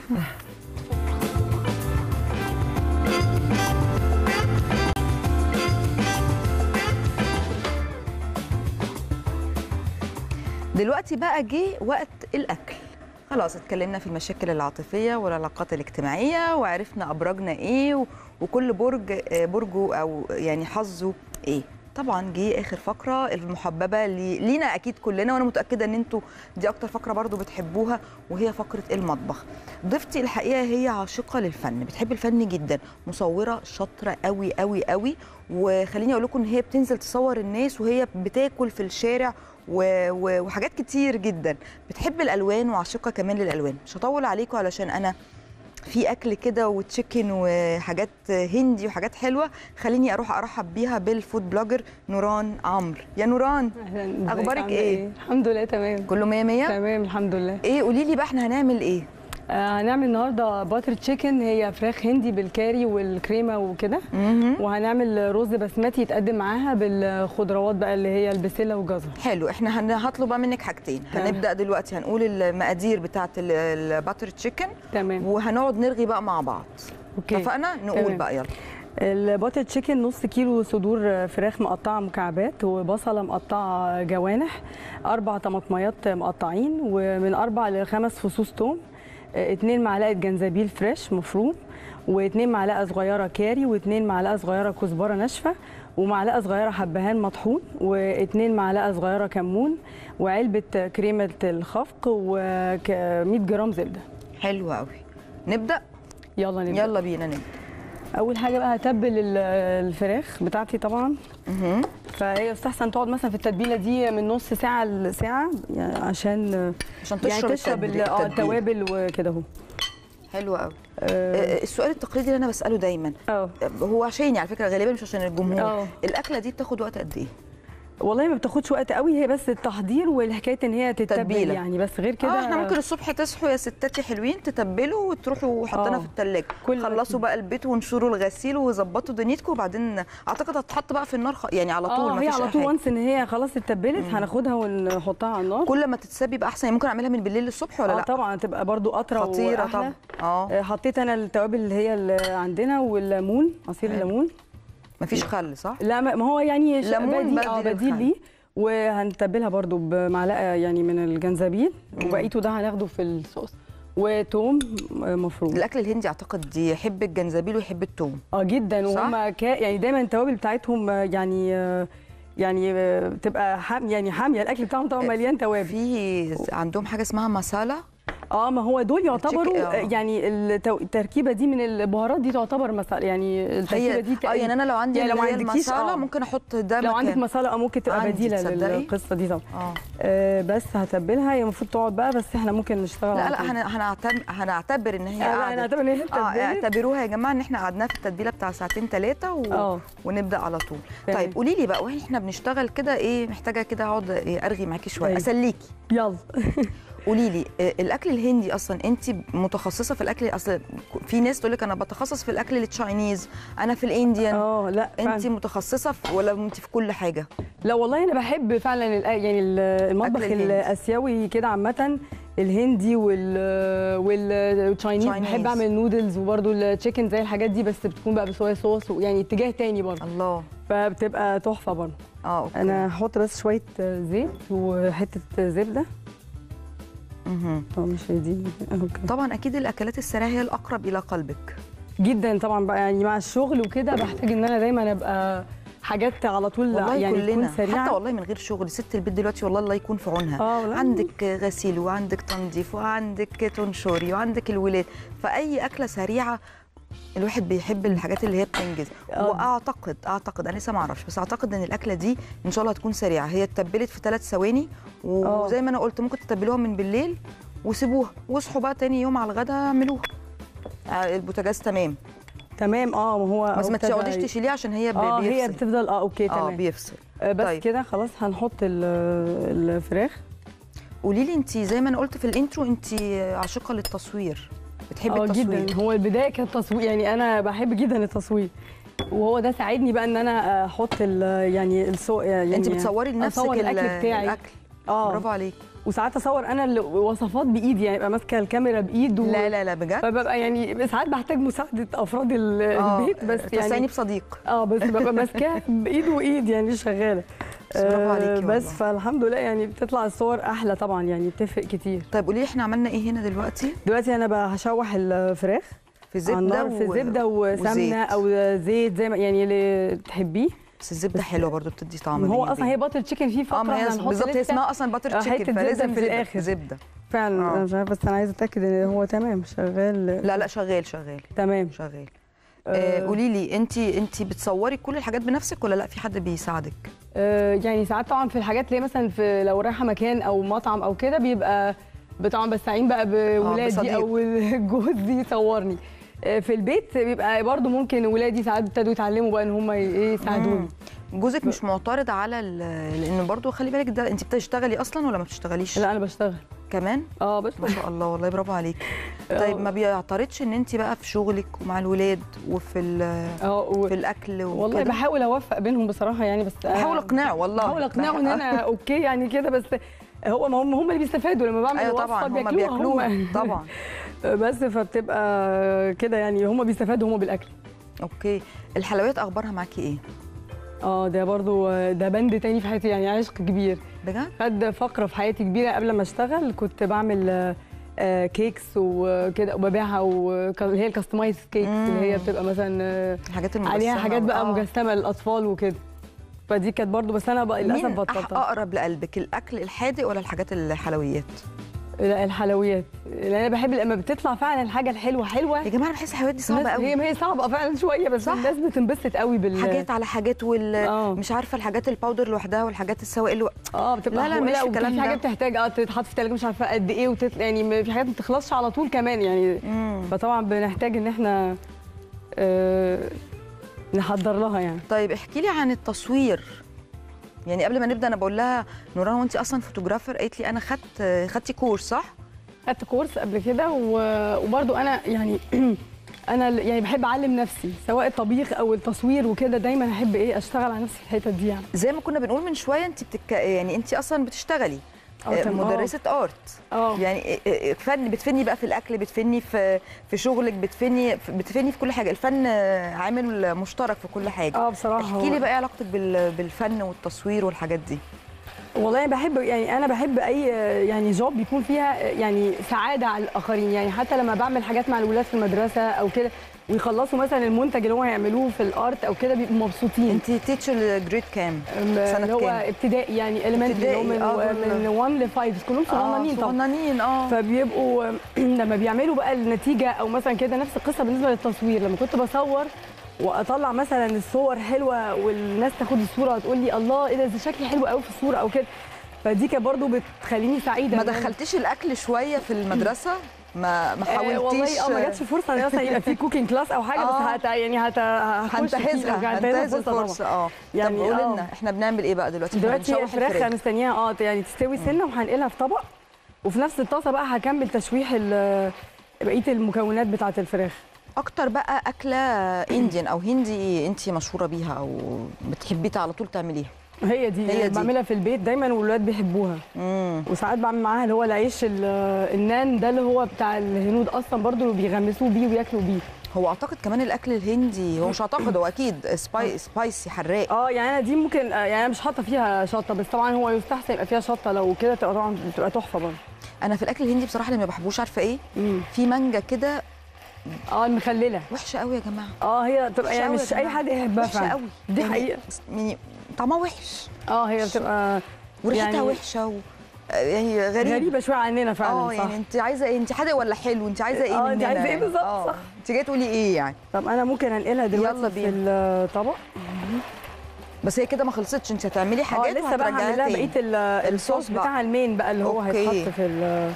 دلوقتي بقى جه وقت الاكل خلاص اتكلمنا في المشاكل العاطفيه والعلاقات الاجتماعيه وعرفنا ابراجنا ايه و- وكل برج آه، برجه او يعني حظه ايه طبعا جه اخر فقره المحببه لي- لينا اكيد كلنا وانا متاكده ان انتوا دي اكتر فقره برضو بتحبوها وهي فقره المطبخ ضيفتي الحقيقه هي عاشقه للفن بتحب الفن جدا مصوره شاطره قوي قوي قوي وخليني اقول لكم ان هي بتنزل تصور الناس وهي بتاكل في الشارع و- و- وحاجات كتير جدا بتحب الالوان وعاشقه كمان للالوان مش هطول عليكم علشان انا في اكل كده وتشيكن وحاجات هندي وحاجات حلوه خليني اروح ارحب بيها بالفود بلوجر نوران عمرو يا نوران أهلاً، اخبارك ازيك، عاملة ايه الحمد لله تمام كله مية مية تمام الحمد لله ايه قولي لي بقى احنا هنعمل ايه آه هنعمل النهارده باتر تشيكن هي فراخ هندي بالكاري والكريمه وكده وهنعمل رز بسمتي يتقدم معاها بالخضروات بقى اللي هي البسله والجزر حلو احنا هن- هطلب بقى منك حاجتين تمام. هنبدا دلوقتي هنقول المقادير بتاعه ال- الباتر تشيكن تمام وهنقعد نرغي بقى مع بعض اوكي اتفقنا نقول تمام. بقى يلا الباتر تشيكن نص كيلو صدور فراخ مقطعه مكعبات وبصله مقطعه جوانح اربع طماطميات مقطعين ومن اربع لخمس فصوص توم اه، اتنين معلقه جنزبيل فريش مفروم واتنين معلقه صغيره كاري واتنين معلقه صغيره كزبره ناشفه ومعلقه صغيره حبهان مطحون واتنين معلقه صغيره كمون وعلبه كريمه الخفق و100 جرام زبده حلو قوي نبدا يلا نبدا يلا بينا نبدا اول حاجه بقى هتبل ال- الفراخ بتاعتي طبعا فهي يستحسن تقعد مثلا في التتبيله دي من نص ساعه لساعه يعني عشان عشان يعني تشرب تشرب ال- التتبيلة. اه التوابل وكده اهو حلو قوي آه، السؤال التقليدي اللي انا بساله دايما اه هو عشاني على فكره غالبا مش عشان الجمهور اه. الاكله دي بتاخد وقت قد ايه والله ما بتاخدش وقت قوي هي بس التحضير والحكايه ان هي تتبل تتبيلة. يعني بس غير كده اه احنا ممكن الصبح تصحوا يا ستاتي حلوين تتبلوا وتروحوا حاطينها اه. في التلاجة كل خلصوا بقى البيت وانشروا الغسيل وظبطوا دنيتكم وبعدين اعتقد هتتحط بقى في النار خ... يعني على طول اه هي مفيش على أي طول حاجة. وانس ان هي خلاص اتبلت هناخدها ونحطها على النار كل ما تتساب يبقى احسن يعني ممكن اعملها من بالليل للصبح ولا اه لا طبعا تبقى برضو اطرى خطيره وأحلى. طبعا اه آه، حطيت انا التوابل اللي هي اللي عندنا والليمون عصير حلو. الليمون مفيش خل صح لا ما ما هو يعني ش- ليمون بديل اه بديل بديل للخل. ليه وهنتبلها برضو بمعلقه يعني من الجنزبيل وبقيته ده هناخده في الصوص وتوم مفروم الاكل الهندي اعتقد يحب الجنزبيل ويحب الثوم اه جدا صح؟ وهم كا يعني دايما التوابل بتاعتهم آه، يعني آه، يعني آه، بتبقى حام يعني حاميه الاكل بتاعهم طبعا مليان توابل في عندهم حاجه اسمها مساله اه ما هو دول يعتبروا التشيك- آه، آه. يعني التو- التركيبه دي من البهارات دي تعتبر مثلا يعني التركيبه هي دي اه يعني انا لو عندي يعني اللي هي عندكيش، المساله آه. ممكن احط ده لو عندك مكان. مساله اه ممكن تبقى عندي، بديله تصدقي؟ للقصه دي طبعا اه آه بس هتبلها هي المفروض تقعد بقى بس احنا ممكن نشتغل لا على لا طول. هن- هنعتبر هنعتبر ان هي آه، لا، قعدت هنعتبر إن هي اه اتبلت. اعتبروها يا جماعه ان احنا قعدناها في التتبيله بتاع ساعتين ثلاثه و... اه. ونبدا على طول تمام. طيب قولي لي بقى واحنا بنشتغل كده ايه محتاجه كده اقعد إيه ارغي معاكي شويه أيوة. اسليكي يلا قولي لي آه، الاكل الهندي اصلا انت متخصصه في الاكل اصل في ناس تقول لك انا بتخصص في الاكل التشاينيز انا في الانديان اه لا انت فعلاً. متخصصه في ولا انت في كل حاجه لا والله انا بحب فعلا الأ- يعني ال- المطبخ الهندي. الاسيوي كده عامه الهندي وال والتشاينيز Chinese. بحب اعمل نودلز وبرده التشيكن زي الحاجات دي بس بتكون بقى بصويا صوص يعني اتجاه تاني برضه الله فبتبقى تحفه برضه اه اوكي انا هحط بس شويه زيت وحته زبده مهم. اه مش هي دي اوكي طبعا اكيد الاكلات السريعه هي الاقرب الى قلبك جدا طبعا بقى يعني مع الشغل وكده بحتاج ان انا دايما ابقى حاجات على طول والله يعني كلنا تكون سريعه حتى والله من غير شغل ست البيت دلوقتي والله الله يكون في عونها اه والله. عندك غسيل وعندك تنظيف وعندك تنشري وعندك الولاد فاي اكله سريعه الواحد بيحب الحاجات اللي هي بتنجز آه. واعتقد اعتقد انا لسه ما اعرفش بس اعتقد ان الاكله دي ان شاء الله هتكون سريعه هي اتبلت في ثلاث ثواني آه. وزي ما انا قلت ممكن تتبلوها من بالليل وسيبوها واصحوا بقى تاني يوم على الغدا اعملوها آه، البوتاجاز تمام تمام اه ما هو بس ما ابتدى تقعديش ي- تشيليه عشان هي بي- اه هي بيفصل بتفضل اه اوكي اه تمام بيفصل آه بس طيب. كده خلاص هنحط ال- الفراخ قولي لي انت زي ما انا قلت في الانترو انت عاشقه للتصوير بتحبي آه، التصوير جدا هو البدايه كانت تصوير يعني انا بحب جدا التصوير وهو ده ساعدني بقى ان انا احط ال- يعني السوق يعني انت بتصوري لنفسك اصور ال- الاكل بتاعي الاكل اه برافو عليك وساعات اصور انا الوصفات بايدي يعني ابقى ماسكه الكاميرا بايد و... لا لا لا بجد فببقى يعني ساعات بحتاج مساعده افراد ال- آه، البيت بس تستعيني يعني بصديق اه بس ببقى ماسكاها بايد وايد يعني شغاله بس برافو عليكي آه، بس والله. فالحمد لله يعني بتطلع الصور احلى طبعا يعني بتفرق كتير طيب قولي لي احنا عملنا ايه هنا دلوقتي دلوقتي انا بقى هشوح الفراخ في على زبده النار في و- زبده وسمنه وزيت. او زيت زي ما يعني اللي تحبيه بس الزبده حلوه برضو بتدي طعم هو بيني اصلا هي باتر تشيكن فيه اه فقره ما هي احنا هنحط بالظبط هي لسه اسمها اصلا باتر حتة تشيكن زبدة فلازم في زبدة- الآخر. زبده فعلا آه. انا مش عارفه بس انا عايزه اتاكد ان هو تمام شغال لا لا شغال شغال تمام شغال آه. آه قولي لي انت انت بتصوري كل الحاجات بنفسك ولا لا في حد بيساعدك آه، يعني ساعات طبعا في الحاجات اللي هي مثلا في لو رايحه مكان او مطعم او كده بيبقى طبعا بستعين بقى بولادي بصديق. او جوزي يصورني آه، في البيت بيبقى برضو ممكن ولادي ساعات ابتدوا يتعلموا بقى ان هم ايه يساعدوني جوزك مش معترض على ال- لان برضو خلي بالك ده انت بتشتغلي اصلا ولا ما بتشتغليش لا انا بشتغل كمان اه ما بشتغل شاء الله والله برافو عليك طيب ما بيعترضش ان انت بقى في شغلك ومع الولاد وفي ال- اه و- في الاكل والله وكده؟ بحاول اوفق بينهم بصراحه يعني بس بحاول اقنعه والله بحاول اقنعه ان انا اوكي يعني كده بس هو ما هم هم اللي بيستفادوا لما بعمل ايوه وصفه طبعا هم بياكلوها بياكلوها هم. طبعا بس فبتبقى كده يعني هم بيستفادوا هم بالاكل اوكي الحلويات اخبارها معاكي ايه اه ده برضو ده بند تاني في حياتي يعني عشق كبير بجد خد فقره في حياتي كبيره قبل ما اشتغل كنت بعمل آه، آه، كيكس وكده وببيعها وك- اللي هي الكاستمايز كيكس اللي هي بتبقى مثلا آه، الحاجات المجسمه عليها حاجات بقى آه. مجسمه للاطفال وكده فدي كانت برضو بس انا بقى للاسف مين أح- بطلتها اقرب لقلبك الاكل الحادق ولا الحاجات الحلويات لا الحلويات لان انا بحب لما بتطلع فعلا الحاجه الحلوه حلوه يا جماعه انا بحس الحلويات دي صعبه الناس- قوي هي ما هي صعبه فعلا شويه بس صح. الناس بتنبسط قوي بال حاجات على حاجات وال آه. مش عارفه الحاجات الباودر لوحدها والحاجات السوائل لو... اه بتبقى لا، لا، حلوة. ماليش في وفي الكلام ده. حاجات بتحتاج اه تتحط في الثلاجه مش عارفه قد ايه وتطلع يعني م- في حاجات ما بتخلصش على طول كمان يعني فطبعا بنحتاج ان احنا آه نحضر لها يعني طيب احكي لي عن التصوير يعني قبل ما نبدا انا بقول لها نوران وانت اصلا فوتوغرافر قالت لي انا خدت خدتي كورس صح خدت كورس قبل كده و- وبرضو انا يعني انا ال- يعني بحب اعلم نفسي سواء الطبيخ او التصوير وكده دايما احب ايه اشتغل على نفسي في الحته دي يعني زي ما كنا بنقول من شويه انت بتك... يعني انت اصلا بتشتغلي آه، آه، تمام. مدرسه ارت اه يعني إيه- إيه- فن بتفني بقى في الاكل بتفني في في شغلك بتفني بتفني في كل حاجه الفن آه، عامل مشترك في كل حاجه اه بصراحه احكي لي هو- بقى ايه علاقتك بال... بالفن والتصوير والحاجات دي والله أنا بحب يعني انا بحب اي يعني جوب بيكون فيها يعني سعاده على الاخرين يعني حتى لما بعمل حاجات مع الولاد في المدرسه او كده ويخلصوا مثلا المنتج اللي هو هيعملوه في الارت او كده بيبقوا مبسوطين انت تيتشر جريد كام اللي سنه هو كام ابتدائي يعني elementary اللي هو من, ابتدائي، آه، من 1 ل 5 كلهم صغننين طبعا صغننين اه فبيبقوا لما بيعملوا بقى النتيجه او مثلا كده نفس القصه بالنسبه للتصوير لما كنت بصور واطلع مثلا الصور حلوه والناس تاخد الصوره وتقول لي الله ايه ده ده شكلي حلو قوي في الصوره او كده فدي كانت برضو بتخليني سعيده ما إن أنا- دخلتيش الاكل شويه في المدرسه ما ما آه حاولتيش والله اه ما جاتش فرصه ان مثلا يبقى في كوكينج كلاس او حاجه آه. بس هت يعني هت هخش فيه. هنتهزها هنتهزها هنتهز فرصة طبعاً. الفرصه اه يعني طب قولي آه. لنا احنا بنعمل ايه بقى دلوقتي إحنا دلوقتي بنشوح الفراخ مستنياها اه يعني تستوي سنه وهنقلها في طبق وفي نفس الطاسه بقى هكمل تشويح ال- بقيه المكونات بتاعه الفراخ اكتر بقى اكله انديان او هندي انت مشهوره بيها او بتحبي على طول تعمليها هي دي, هي هي دي. بعملها في البيت دايما والولاد بيحبوها امم وساعات بعمل معاها اللي هو العيش ال- النان ده اللي هو بتاع الهنود اصلا برضو اللي بيغمسوه بيه وياكلوا بيه هو اعتقد كمان الاكل الهندي هو مش اعتقد هو اكيد سباي سبايسي حراق اه يعني انا دي ممكن آه، يعني انا مش حاطه فيها شطه بس طبعا هو يستحسن يبقى فيها شطه لو كده تبقى طبعا بتبقى تحفه برضه انا في الاكل الهندي بصراحه اللي ما بحبوش عارفه ايه مم. في مانجا كده اه المخلله وحشه قوي يا جماعه اه هي بتبقى وحشة يعني أوي يا مش اي جماعة. حد يحبها وحشه فعلا قوي دي يعني- حقيقه يعني طعمها وحش اه هي بتبقى وريحتها يعني وحشه و... يعني غريبه غريبه شويه عننا فعلا اه صح يعني انت عايزه ايه انت حادق ولا حلو انت عايزه ايه اه، انت مننا عايزة ايه يعني؟ بالظبط، اه صح. انت جايه تقولي ايه يعني طب انا ممكن انقلها دلوقتي يلا في بينا. الطبق بس هي كده ما خلصتش انت هتعملي اه حاجات لسه بقى وهترجعيها هعمل لها تاني. بقيه ال- الصوص الصوص بقى. بتاع المين بقى اللي هو اوكي. هيتحط في ال-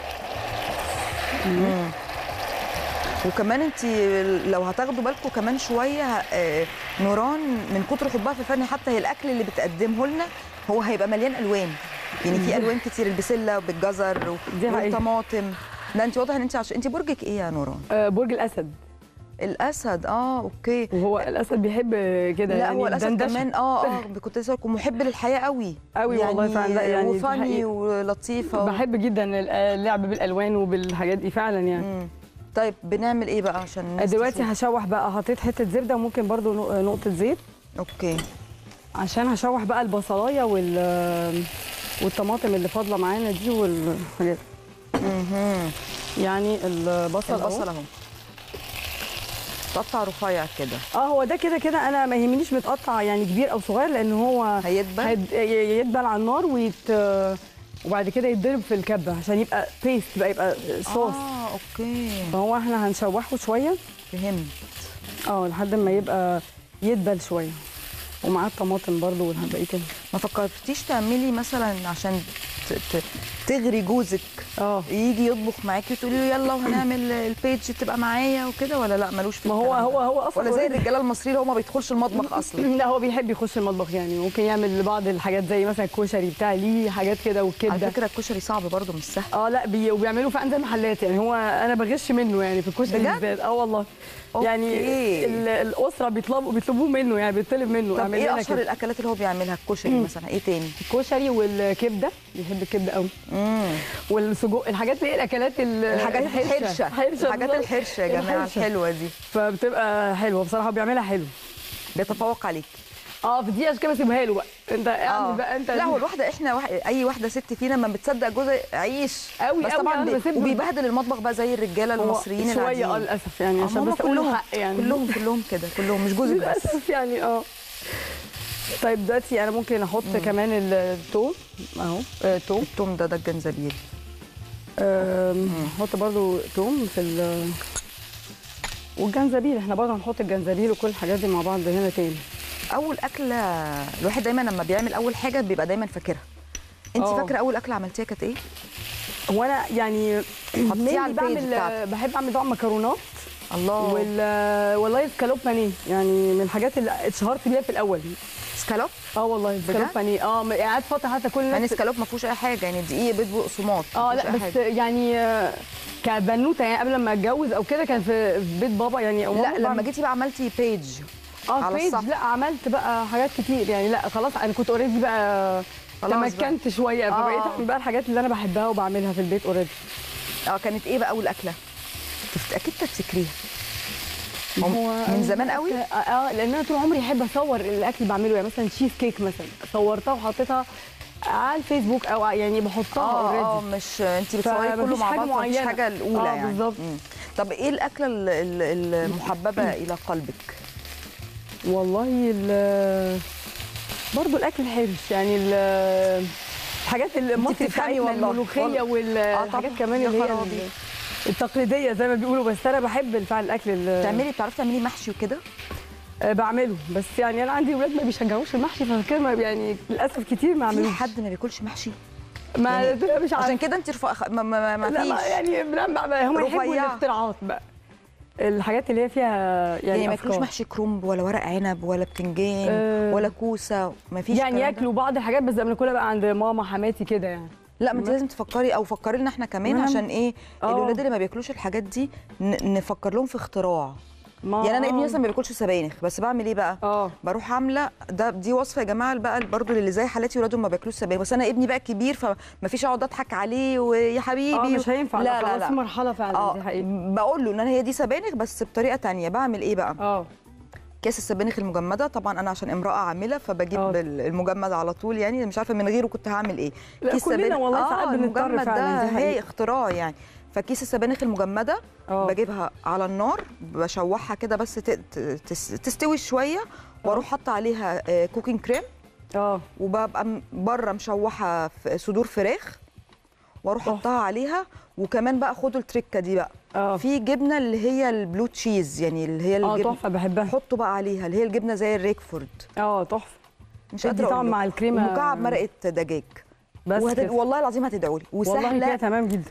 مم. وكمان انت لو هتاخدوا بالكم كمان شويه آه، نوران من كتر حبها في الفن حتى هي الاكل اللي بتقدمه لنا هو هيبقى مليان الوان يعني في الوان كتير البسله بالجزر و- دي حقيقة. والطماطم ده انت واضح ان انت عش... انت برجك ايه يا نوران آه، برج الاسد الاسد اه اوكي وهو الاسد بيحب كده لا يعني هو الاسد دندشة. كمان اه اه كنت لسه هقولك محب للحياه قوي قوي يعني والله فعلا لا يعني دي وفاني حقيقة. ولطيفه و... بحب جدا اللعب بالالوان وبالحاجات دي فعلا يعني مم. طيب بنعمل ايه بقى عشان الناس دلوقتي تشوف؟ هشوح بقى حطيت حته زبده وممكن برضو نق- نقطه زيت اوكي عشان هشوح بقى البصلايه وال والطماطم اللي فاضله معانا دي والحاجات اها يعني البصل البصل اهو اهو تقطع رفيع كده اه هو ده كده كده انا ما يهمنيش متقطع يعني كبير او صغير لان هو هيدبل هيد- يدبل على النار ويت وبعد كده يتضرب في الكبه عشان يبقى بيست بقى يبقى صوص اه اوكي فهو احنا هنشوحه شويه فهمت اه لحد ما يبقى يدبل شويه ومعاه الطماطم برضو والبقيه كده ما فكرتيش تعملي مثلا عشان ت... ت... تغري جوزك اه يجي يطبخ معاكي وتقولي له يلا وهنعمل البيج تبقى معايا وكده ولا لا ملوش في ما هو الكلام ده؟ هو هو اصلا ولا زي already- الرجاله المصريين اللي هو ما بيدخلش المطبخ اصلا لا هو بيحب يخش المطبخ يعني ممكن يعمل بعض الحاجات زي مثلا الكشري بتاع ليه حاجات كده على والكبده فكره الكشري صعب برضه مش سهل اه لا بي وبيعملوا فعلا زي المحلات يعني هو انا بغش منه يعني في الكشري بجد؟ بالذات اه والله يعني أوكي. ال- الاسره بيطلبوا بيطلبوه منه يعني بيطلب منه طب اعمل ايه لنا اشهر كده. الاكلات اللي هو بيعملها الكشري مثلا ايه تاني الكشري والكبده بيحب الكبده قوي امم والسجق الحاجات اللي هي الاكلات ال- الحاجات الحرشه الحاجات بالظبط. الحرشه يا جماعه الحرشة. الحلوه دي فبتبقى حلوه بصراحه بيعملها حلو بيتفوق عليك اه في دي عشان كده بسيبها له بقى انت اعمل بقى انت لا هو الواحده احنا واحد اي واحده ست فينا لما بتصدق جوزها عيش قوي بس قوي طبعا أنا بي- بسيب له. وبيبهدل المطبخ بقى زي الرجاله هو المصريين شويه اه العاديين للاسف يعني آه، عشان ماما بس اقول كلهم له حق يعني كلهم كلهم كده كلهم مش جوزك بس للاسف يعني اه طيب دلوقتي انا ممكن احط كمان الثوم اهو آه، توم التوم ده ده الجنزبيل آم، هحط برضو توم في ال والجنزبيل احنا برضه هنحط الجنزبيل وكل الحاجات دي مع بعض هنا تاني اول اكله الواحد دايما لما بيعمل اول حاجه بيبقى دايما فاكرها انت آه. فاكره اول اكله عملتيها كانت ايه هو انا يعني حطيه على mainly البيج بعمل بتاعتك. بحب اعمل طبعا مكرونات الله وال والله سكالوب بانيه يعني من الحاجات اللي اتشهرت بيها في الاول سكالوب اه والله سكالوب بانيه اه م- قعدت فتره حتى كل يعني الناس سكالوب ما فيهوش اي حاجه يعني دقيق بيض وقسماط ما اه فيهوش لا أي بس حاجة. يعني آه، كبنوته يعني قبل ما اتجوز او كده كان في في بيت بابا يعني أو لا ماما لما بعمل- جيتي بقى عملتي بيج اه على بيج الصفحة. لا عملت بقى حاجات كتير يعني لا خلاص انا كنت اوريدي بقى خلاص بقى. تمكنت شويه آه. فبقيت اعمل بقى الحاجات اللي انا بحبها وبعملها في البيت اوريدي اه كانت ايه بقى اول اكله تفت... اكيد تفتكريها هو من زمان قوي اه آه، لان انا طول عمري احب اصور الاكل اللي بعمله يعني مثلا تشيز كيك مثلا صورتها وحطيتها على الفيسبوك او يعني بحطها اه اه اوريدي مش انت بتصوري كله فمفيش مع حاجة بعض مفيش معينة. حاجه الاولى آه، يعني بالظبط. مم. طب ايه الاكله ال- ال- المحببه الى قلبك والله ال برضه الاكل الحرش يعني ال- الحاجات المصري بتفهمي بتاعتنا والله. الملوخيه والله. والحاجات طبعاً. كمان يا اللي هي خرابي. ال- التقليديه زي ما بيقولوا بس انا بحب الفعل الاكل ال- تعملي بتعرفي تعملي محشي وكده آه، بعمله بس يعني انا عندي ولاد ما بيشجعوش المحشي فكده ما- يعني للاسف كتير ما في عملوش حد ما بياكلش محشي ما يعني مش عارفه عشان كده انت رفا... ما, ما, ما لا ما فيش يعني بنبع بقى هم يحبوا رفيعة. الاختراعات بقى الحاجات اللي هي فيها يعني, يعني ما ياكلوش أفكار. محشي كرنب ولا ورق عنب ولا بتنجان آه. ولا كوسه ما فيش يعني الكلام ده؟ ياكلوا بعض الحاجات بس بناكلها بقى عند ماما حماتي كده يعني لا ما انت لازم تفكري او فكري لنا احنا كمان ما أنا- عشان ايه آه. الولاد اللي ما بياكلوش الحاجات دي ن- نفكر لهم في اختراع ما يعني انا ابني آه. مثلا ما بياكلش سبانخ بس بعمل ايه بقى اه بروح عامله ده دي وصفه يا جماعه بقى برضو اللي زي حالاتي ولادهم ما بياكلوش سبانخ بس انا ابني بقى كبير فما فيش اقعد اضحك عليه ويا حبيبي اه مش هينفع لا لا خلاص لا في مرحله فعلا اه دي حقيقة بقول له ان انا هي دي سبانخ بس بطريقه تانية بعمل ايه بقى اه كاس السبانخ المجمده طبعا انا عشان امراه عامله فبجيب آه. ال- المجمد على طول يعني مش عارفه من غيره كنت هعمل ايه لا، كيس كلنا سبانخ- والله ساعات آه بنضطر المجمد فعلاً، دي ده هي حقيقة. اختراع يعني فكيس السبانخ المجمده اه بجيبها على النار بشوحها كده بس ت- ت- تس- تستوي شويه واروح حاطه عليها آه، كوكينج كريم اه وببقى م- بره مشوحه ف- صدور فراخ واروح أوه. احطها عليها وكمان بقى خدوا التركه دي بقى اه في جبنه اللي هي البلو تشيز يعني اللي هي اه الجبنه تحفه بحبها حطوا بقى عليها اللي هي الجبنه زي الريكفورد اه تحفه مش تدي قادره طعم اقول مع الكريمه مكعب مرقه دجاج بس وهت... كده. والله العظيم هتدعوا لي والله كده وسهله تمام جدا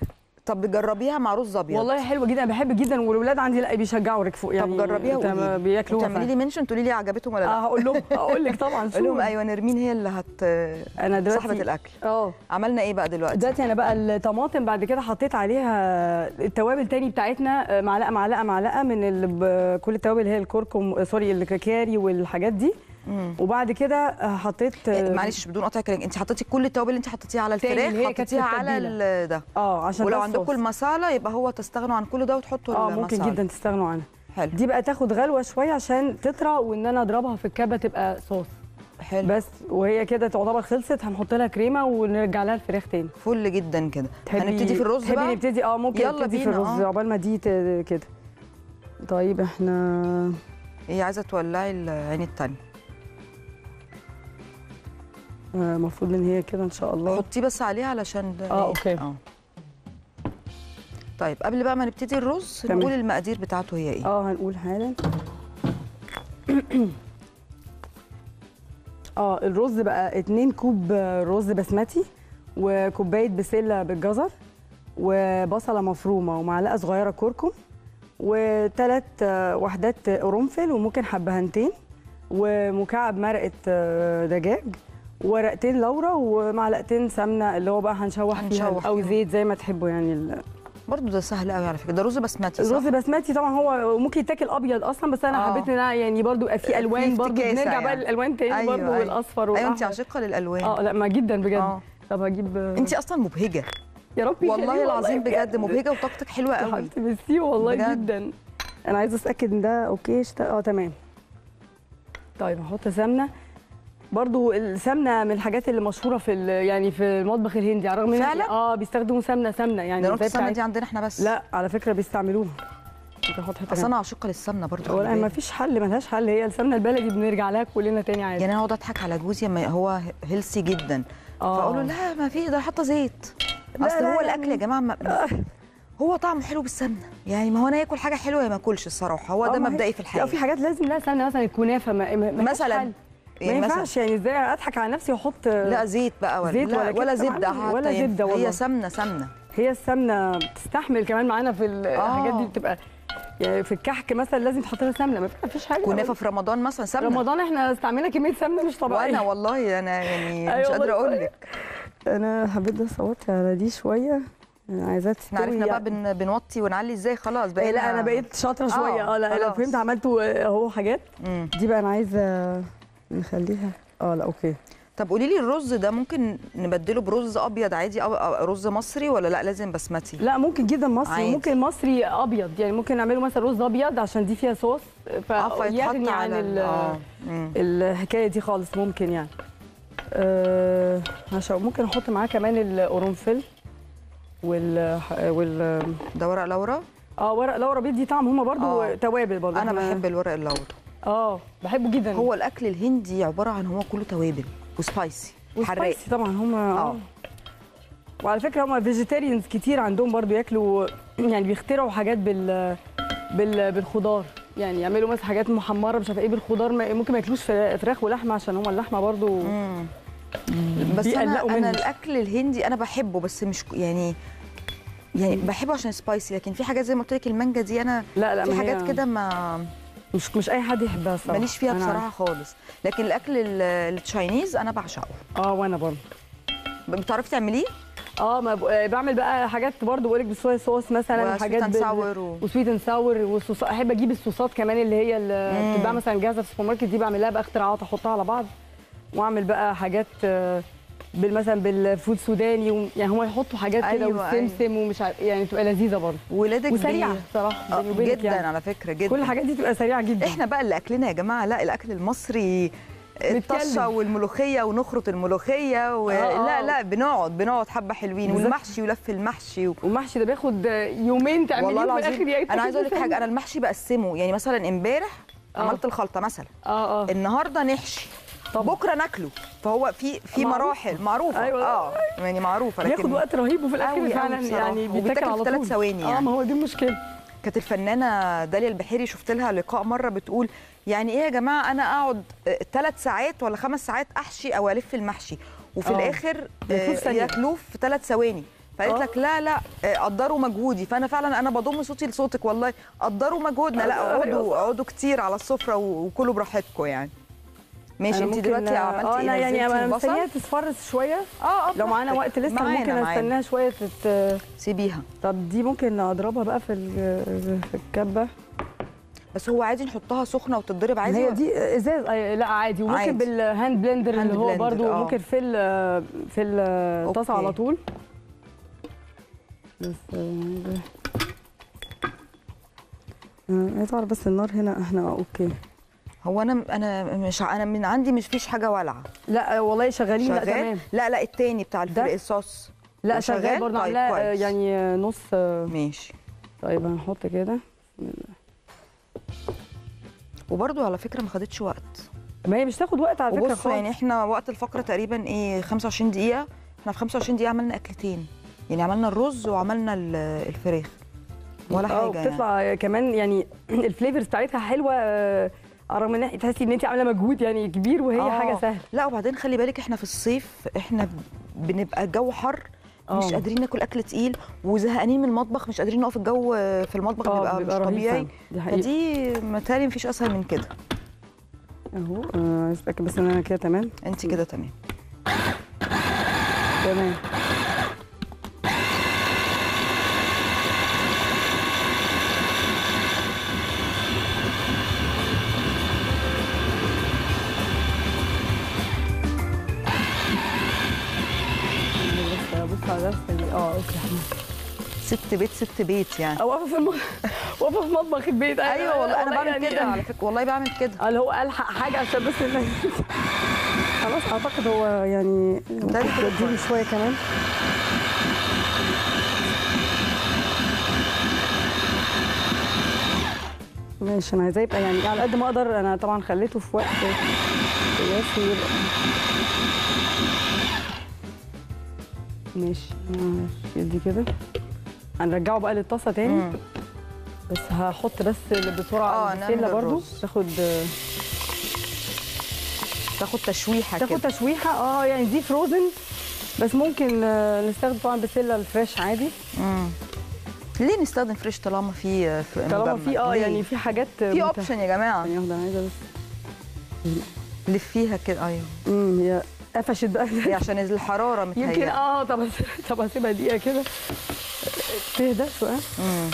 طب بجربيها مع رز ابيض والله حلوه جدا بحب جدا والولاد عندي لا بيشجعوا ركفوا يعني طب جربيها تم- وقولي بياكلوها تعملي فعلا. لي منشن تقولي لي عجبتهم ولا لا اه هقول لهم هقول لك طبعا قول لهم شو ايوه نرمين هي اللي هت انا دلوقتي صاحبه الاكل اه عملنا ايه بقى دلوقتي دلوقتي انا بقى الطماطم بعد كده حطيت عليها التوابل تاني بتاعتنا آه، معلقه معلقه معلقه من ال- ب- كل التوابل اللي هي الكركم آه، سوري الكاكاري والحاجات دي مم. وبعد كده آه، حطيت آه، معلش بدون قطع كلام انت حطيتي كل التوابل اللي انت حطيتيها على تاني الفراخ اللي هي كانت في حطيتيها على التتبيلة. ال- ده اه عشان ولو ده عندكم الصوص. المساله يبقى هو تستغنوا عن كل ده وتحطوا اه المساله ممكن جدا تستغنوا عنها حلو دي بقى تاخد غلوه شويه عشان تطرى وان انا اضربها في الكبه تبقى صوص حلو بس وهي كده تعتبر خلصت هنحط لها كريمه ونرجع لها الفراخ تاني فل جدا كده تحبي- هنبتدي في الرز تحبي بقى نبتدي اه ممكن يلا نبتدي في بينا، الرز آه. عقبال ما دي ت- كده طيب احنا هي عايزه تولعي العين التانية آه، المفروض ان هي كده ان شاء الله حطيه بس عليها علشان ده اه إيه؟ اوكي اه طيب قبل بقى ما نبتدي الرز تمام. نقول المقادير بتاعته هي ايه اه هنقول حالا اه الرز بقى 2 كوب رز بسمتي وكوبايه بسله بالجزر وبصله مفرومه ومعلقه صغيره كركم وثلاث وحدات قرنفل وممكن حبهنتين ومكعب مرقه آه، دجاج ورقتين لورا ومعلقتين سمنه اللي هو بقى هنشوح فيها هنشوح او فيهم. زيت زي ما تحبوا يعني ال- برضو ده سهل قوي على فكره ده رز بسمتي صح الرز بسمتي طبعا هو ممكن يتاكل ابيض اصلا بس انا آه. حبيت ان أنا يعني برضو يبقى فيه الوان برضو افتكاسة بنرجع بقى يعني. للالوان تاني أيوة، برضو أيوة. والاصفر ايوه انت والاحمر عاشقه للالوان اه لا ما جدا بجد آه. طب هجيب انت اصلا مبهجه يا ربي والله العظيم بجد مبهجه وطاقتك حلوه قوي حبيبتي ميرسي والله بجد. جدا انا عايزه اتاكد ان ده اوكي اشت... اه تمام طيب هحط سمنه برضو السمنه من الحاجات اللي مشهوره في ال- يعني في المطبخ الهندي على الرغم ان فعلا؟ اه بيستخدموا سمنه سمنه يعني ده نقطه زي السمنه بتاعت- دي عندنا احنا بس لا على فكره بيستعملوها ممكن احط حته اصل كمان. انا عاشقه للسمنه برضو خلي ولا ما بالك. فيش حل ملهاش حل هي السمنه البلدي بنرجع لها كلنا تاني عادي يعني انا اقعد اضحك على جوزي اما هو هيلسي جدا آه. فاقول له لا ما في ده حاطه زيت لا، اصل لا هو يعني- الاكل يا جماعه ما هو طعمه حلو بالسمنه يعني ما هو انا اكل حاجه حلوه يا ما اكلش الصراحه هو آه، ده ما هي- مبدئي في لا الحياه في حاجات لازم لها سمنه مثلا الكنافه ما ما- ما فيهاش مثلاً. حل. ما يعني مثلاً. ينفعش يعني ازاي اضحك على نفسي واحط لا زيت بقى ولا زيت لا ولا ولا, كده زبده طبعاً، حتى ولا ينفع. زبدة والله. هي سمنه سمنه هي السمنه بتستحمل كمان معانا في الحاجات دي بتبقى يعني في الكحك مثلا لازم تحط لها سمنه ما في- فيش حاجه كنافه في رمضان مثلا سمنه رمضان احنا استعملنا كميه سمنه مش طبيعيه وانا والله انا يعني أيوة مش قادره والله. اقول لك انا حبيت بس اوطي على دي شويه انا عايزاها احنا عرفنا تستوي بقى بن بنوطي ونعلي ازاي خلاص إيه بقينا لا انا بقيت شاطره شويه اه لا لو خلاص. فهمت عملتوا اهو حاجات مم. دي بقى انا عايزه نخليها اه لا اوكي طب قولي لي الرز ده ممكن نبدله برز ابيض عادي او أو رز مصري ولا لا لازم بسمتي لا ممكن جدا مصري عادي. ممكن مصري ابيض يعني ممكن نعمله مثلا رز ابيض عشان دي فيها صوص آه، فيتحط فيغني عن على ال- ال- آه. مم. الحكايه دي خالص ممكن يعني أه عشان ممكن احط معاه كمان القرنفل وال وال ده ورق لورا اه ورق لورا بيدي طعم هما برضو آه. توابل برضو انا إحنا- بحب الورق اللورا اه بحبه جدا هو الاكل الهندي عباره عن هو كله توابل وسبايسي حراق وسبايسي طبعا هم اه وعلى فكره هم فيجيتيريانز كتير عندهم برضو ياكلوا يعني بيخترعوا حاجات بال بال بالخضار يعني يعملوا مثلا حاجات محمره مش عارفه ايه بالخضار ما- ممكن ما ياكلوش فراخ فراخ ولحمه عشان هم اللحمه برضو بس انا بيقلقوا انا منه. الاكل الهندي انا بحبه بس مش يعني يعني بحبه عشان سبايسي لكن في حاجات زي ما قلت لك المانجا دي انا لا لا في ما حاجات هي- كده ما مش مش اي حد يحبها الصراحه ماليش فيها أنا بصراحه خالص لكن الاكل ال- التشاينيز انا بعشقه اه وانا برضو بتعرفي تعمليه اه ما ب... آه، بعمل بقى حاجات برضو بقول لك بالصويا صوص مثلا وsweet حاجات and sour و- وسويت اند ساور والصوص احب اجيب الصوصات كمان اللي هي اللي مم. بتتباع مثلا جاهزه في السوبر ماركت دي بعمل لها بقى اختراعات احطها على بعض واعمل بقى حاجات آه، بال مثلا بالفول سوداني و... يعني هم يحطوا حاجات كده أيوة، والسمسم ومش عارف يعني تبقى لذيذه برضو ولادك وسريعه بي- بصراحه آه، بيني وبينك جدا يعني. على فكره جدا كل الحاجات دي تبقى سريعه جدا احنا بقى اللي اكلنا يا جماعه لا الاكل المصري الطشه والملوخيه ونخره الملوخيه و... آه، آه. لا لا بنقعد بنقعد حبه حلوين بالظبط. والمحشي ولف المحشي و... والمحشي ده بياخد يومين تعمليه والله وفي العظيم الاخر انا عايزه اقول لك حاجه انا المحشي بقسمه يعني مثلا امبارح عملت الخلطه مثلا اه اه النهارده نحشي طب بكره ناكله فهو في في معروفة. مراحل معروفه أيوة. اه يعني معروفه لكن بياخد وقت رهيب وفي الاخر أوي أوي فعلا بصراحة. يعني بيتاكل وبيتاكل على في طول ثلاث ثواني اه يعني ما هو دي المشكله كانت الفنانه داليا البحيري شفت لها لقاء مره بتقول يعني ايه يا جماعه انا اقعد ثلاث ساعات ولا خمس ساعات احشي او الف المحشي وفي آه. الاخر بياكلوه في آه، ثانية. ياكلوه في ثلاث ثواني فقالت آه. لك لا لا آه، قدروا مجهودي فانا فعلا انا بضم صوتي لصوتك والله قدروا مجهودنا لا أيوة اقعدوا صح. اقعدوا كتير على السفره و- وكلوا براحتكم يعني ماشي أنا انت ممكن- دلوقتي آه، عملتي انا ايه يعني نزلتي انا البصل؟ مستنيها تصفر شويه اه لو معانا وقت لسه معانا- ممكن معانا. استناها شويه تت... سيبيها طب دي ممكن اضربها بقى في ال- في الكبه بس هو عادي نحطها سخنه وتتضرب عادي هي ولا- دي ازاز آه، لا عادي وممكن عادي. بالهاند بلندر هاند اللي هو بلندر، برضو آه. ممكن في ال في الطاسه أوكي. على طول بس آه، آه، عايز اعرف بس النار هنا احنا اوكي هو انا انا مش ع- انا من عندي مش فيش حاجه والعه لا والله شغالين لا تمام شغال لا لا التاني بتاع الفرق ده؟ الصوص لا هو شغال برضه طيب عاملاه آه، كويس. يعني آه، نص آه، ماشي طيب هنحط كده وبرده على فكره ما خدتش وقت ما هي مش تاخد وقت على فكره وبصوا يعني خالص احنا وقت الفقره تقريبا ايه 25 دقيقه احنا في 25 دقيقه عملنا اكلتين يعني عملنا الرز وعملنا ال- الفراخ ولا اه حاجه يعني. بتطلع كمان يعني الفليفرز بتاعتها حلوه آه، رغم ان تحسي ان انت عامله مجهود يعني كبير وهي آه. حاجه سهله لا وبعدين خلي بالك احنا في الصيف احنا بنبقى الجو حر مش آه. قادرين ناكل اكل تقيل وزهقانين من المطبخ مش قادرين نقف الجو في المطبخ آه، بيبقى, بيبقى مش رهيب طبيعي فعلا. دي حقيقة. فدي متهيألي مفيش اسهل من كده اهو آه، عايز اتاكد بس ان انا كده تمام انت كده تمام تمام بص بص على نفسي دي اه اوكي ست بيت ست بيت يعني او واقفه في الم... واقفه في مطبخ البيت ايوه والله انا بعمل يعني كده على فكره والله بعمل كده اللي هو الحق حاجه عشان بس إن- خلاص اعتقد هو يعني ممكن كده تديله كويس. شويه كمان ماشي انا عايزاه يبقى يعني على قد ما اقدر انا طبعا خليته في وقت قياسي يبقى ماشي ماشي دي كده هنرجعه بقى للطاسه تاني مم. بس هحط بس بسرعه آه، البسله نعمل برضو الرز. تاخد تاخد تشويحه تاخد كده تشويحه اه يعني دي فروزن بس ممكن آه، نستخدم طبعا بسله الفريش عادي مم. ليه نستخدم فريش طالما في في طالما مجمد؟ في اه ليه؟ يعني في حاجات في اوبشن يا جماعه ثانيه واحده انا عايزه بس لفيها كده ايوه امم هي قفشت بقى هي عشان الحراره يمكن متهيألي اه طب طب هسيبها دقيقه كده تهدى شويه مم.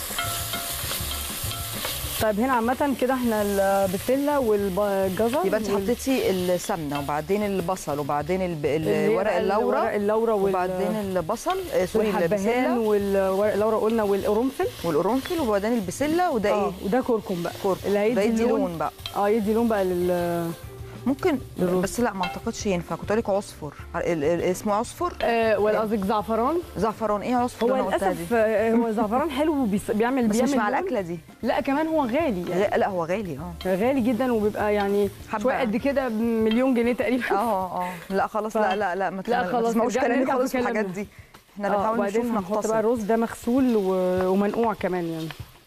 طيب هنا عامه كده احنا البسله والجزر يبقى انت وال- حطيتي السمنه وبعدين البصل وبعدين الب... اللي هي ورق بقى اللورا ورق اللورا وال- وبعدين البصل آه، سوري والحبهان البسله والورق اللورا قلنا والقرنفل والقرنفل وبعدين البسله وده اه ايه؟ وده كركم بقى كركم اللي هيدي ده يدي لون. لون بقى اه يدي لون بقى لل ممكن للرز. بس لا ما اعتقدش ينفع كنت لك عصفر ال- ال- اسمه عصفر آه ولا قصدك زعفران زعفران ايه عصفر هو اللي أنا قلتها للاسف دي؟ آه، هو زعفران حلو وبيس- بيعمل بس بيعمل مش مع لون. الاكله دي لا كمان هو غالي يعني غ- لا هو غالي اه غالي جدا وبيبقى يعني حبة. شويه قد كده بمليون جنيه تقريبا اه اه لا خلاص ف- لا لا لا ما لا تسمعوش- خلاص، ما تسمعوش نرجع- كلامي نرجع في خالص في الحاجات كلامنا. دي احنا آه، بنحاول وبعدين نشوف هنحط بقى نختصر الرز ده مغسول و- ومنقوع كمان يعني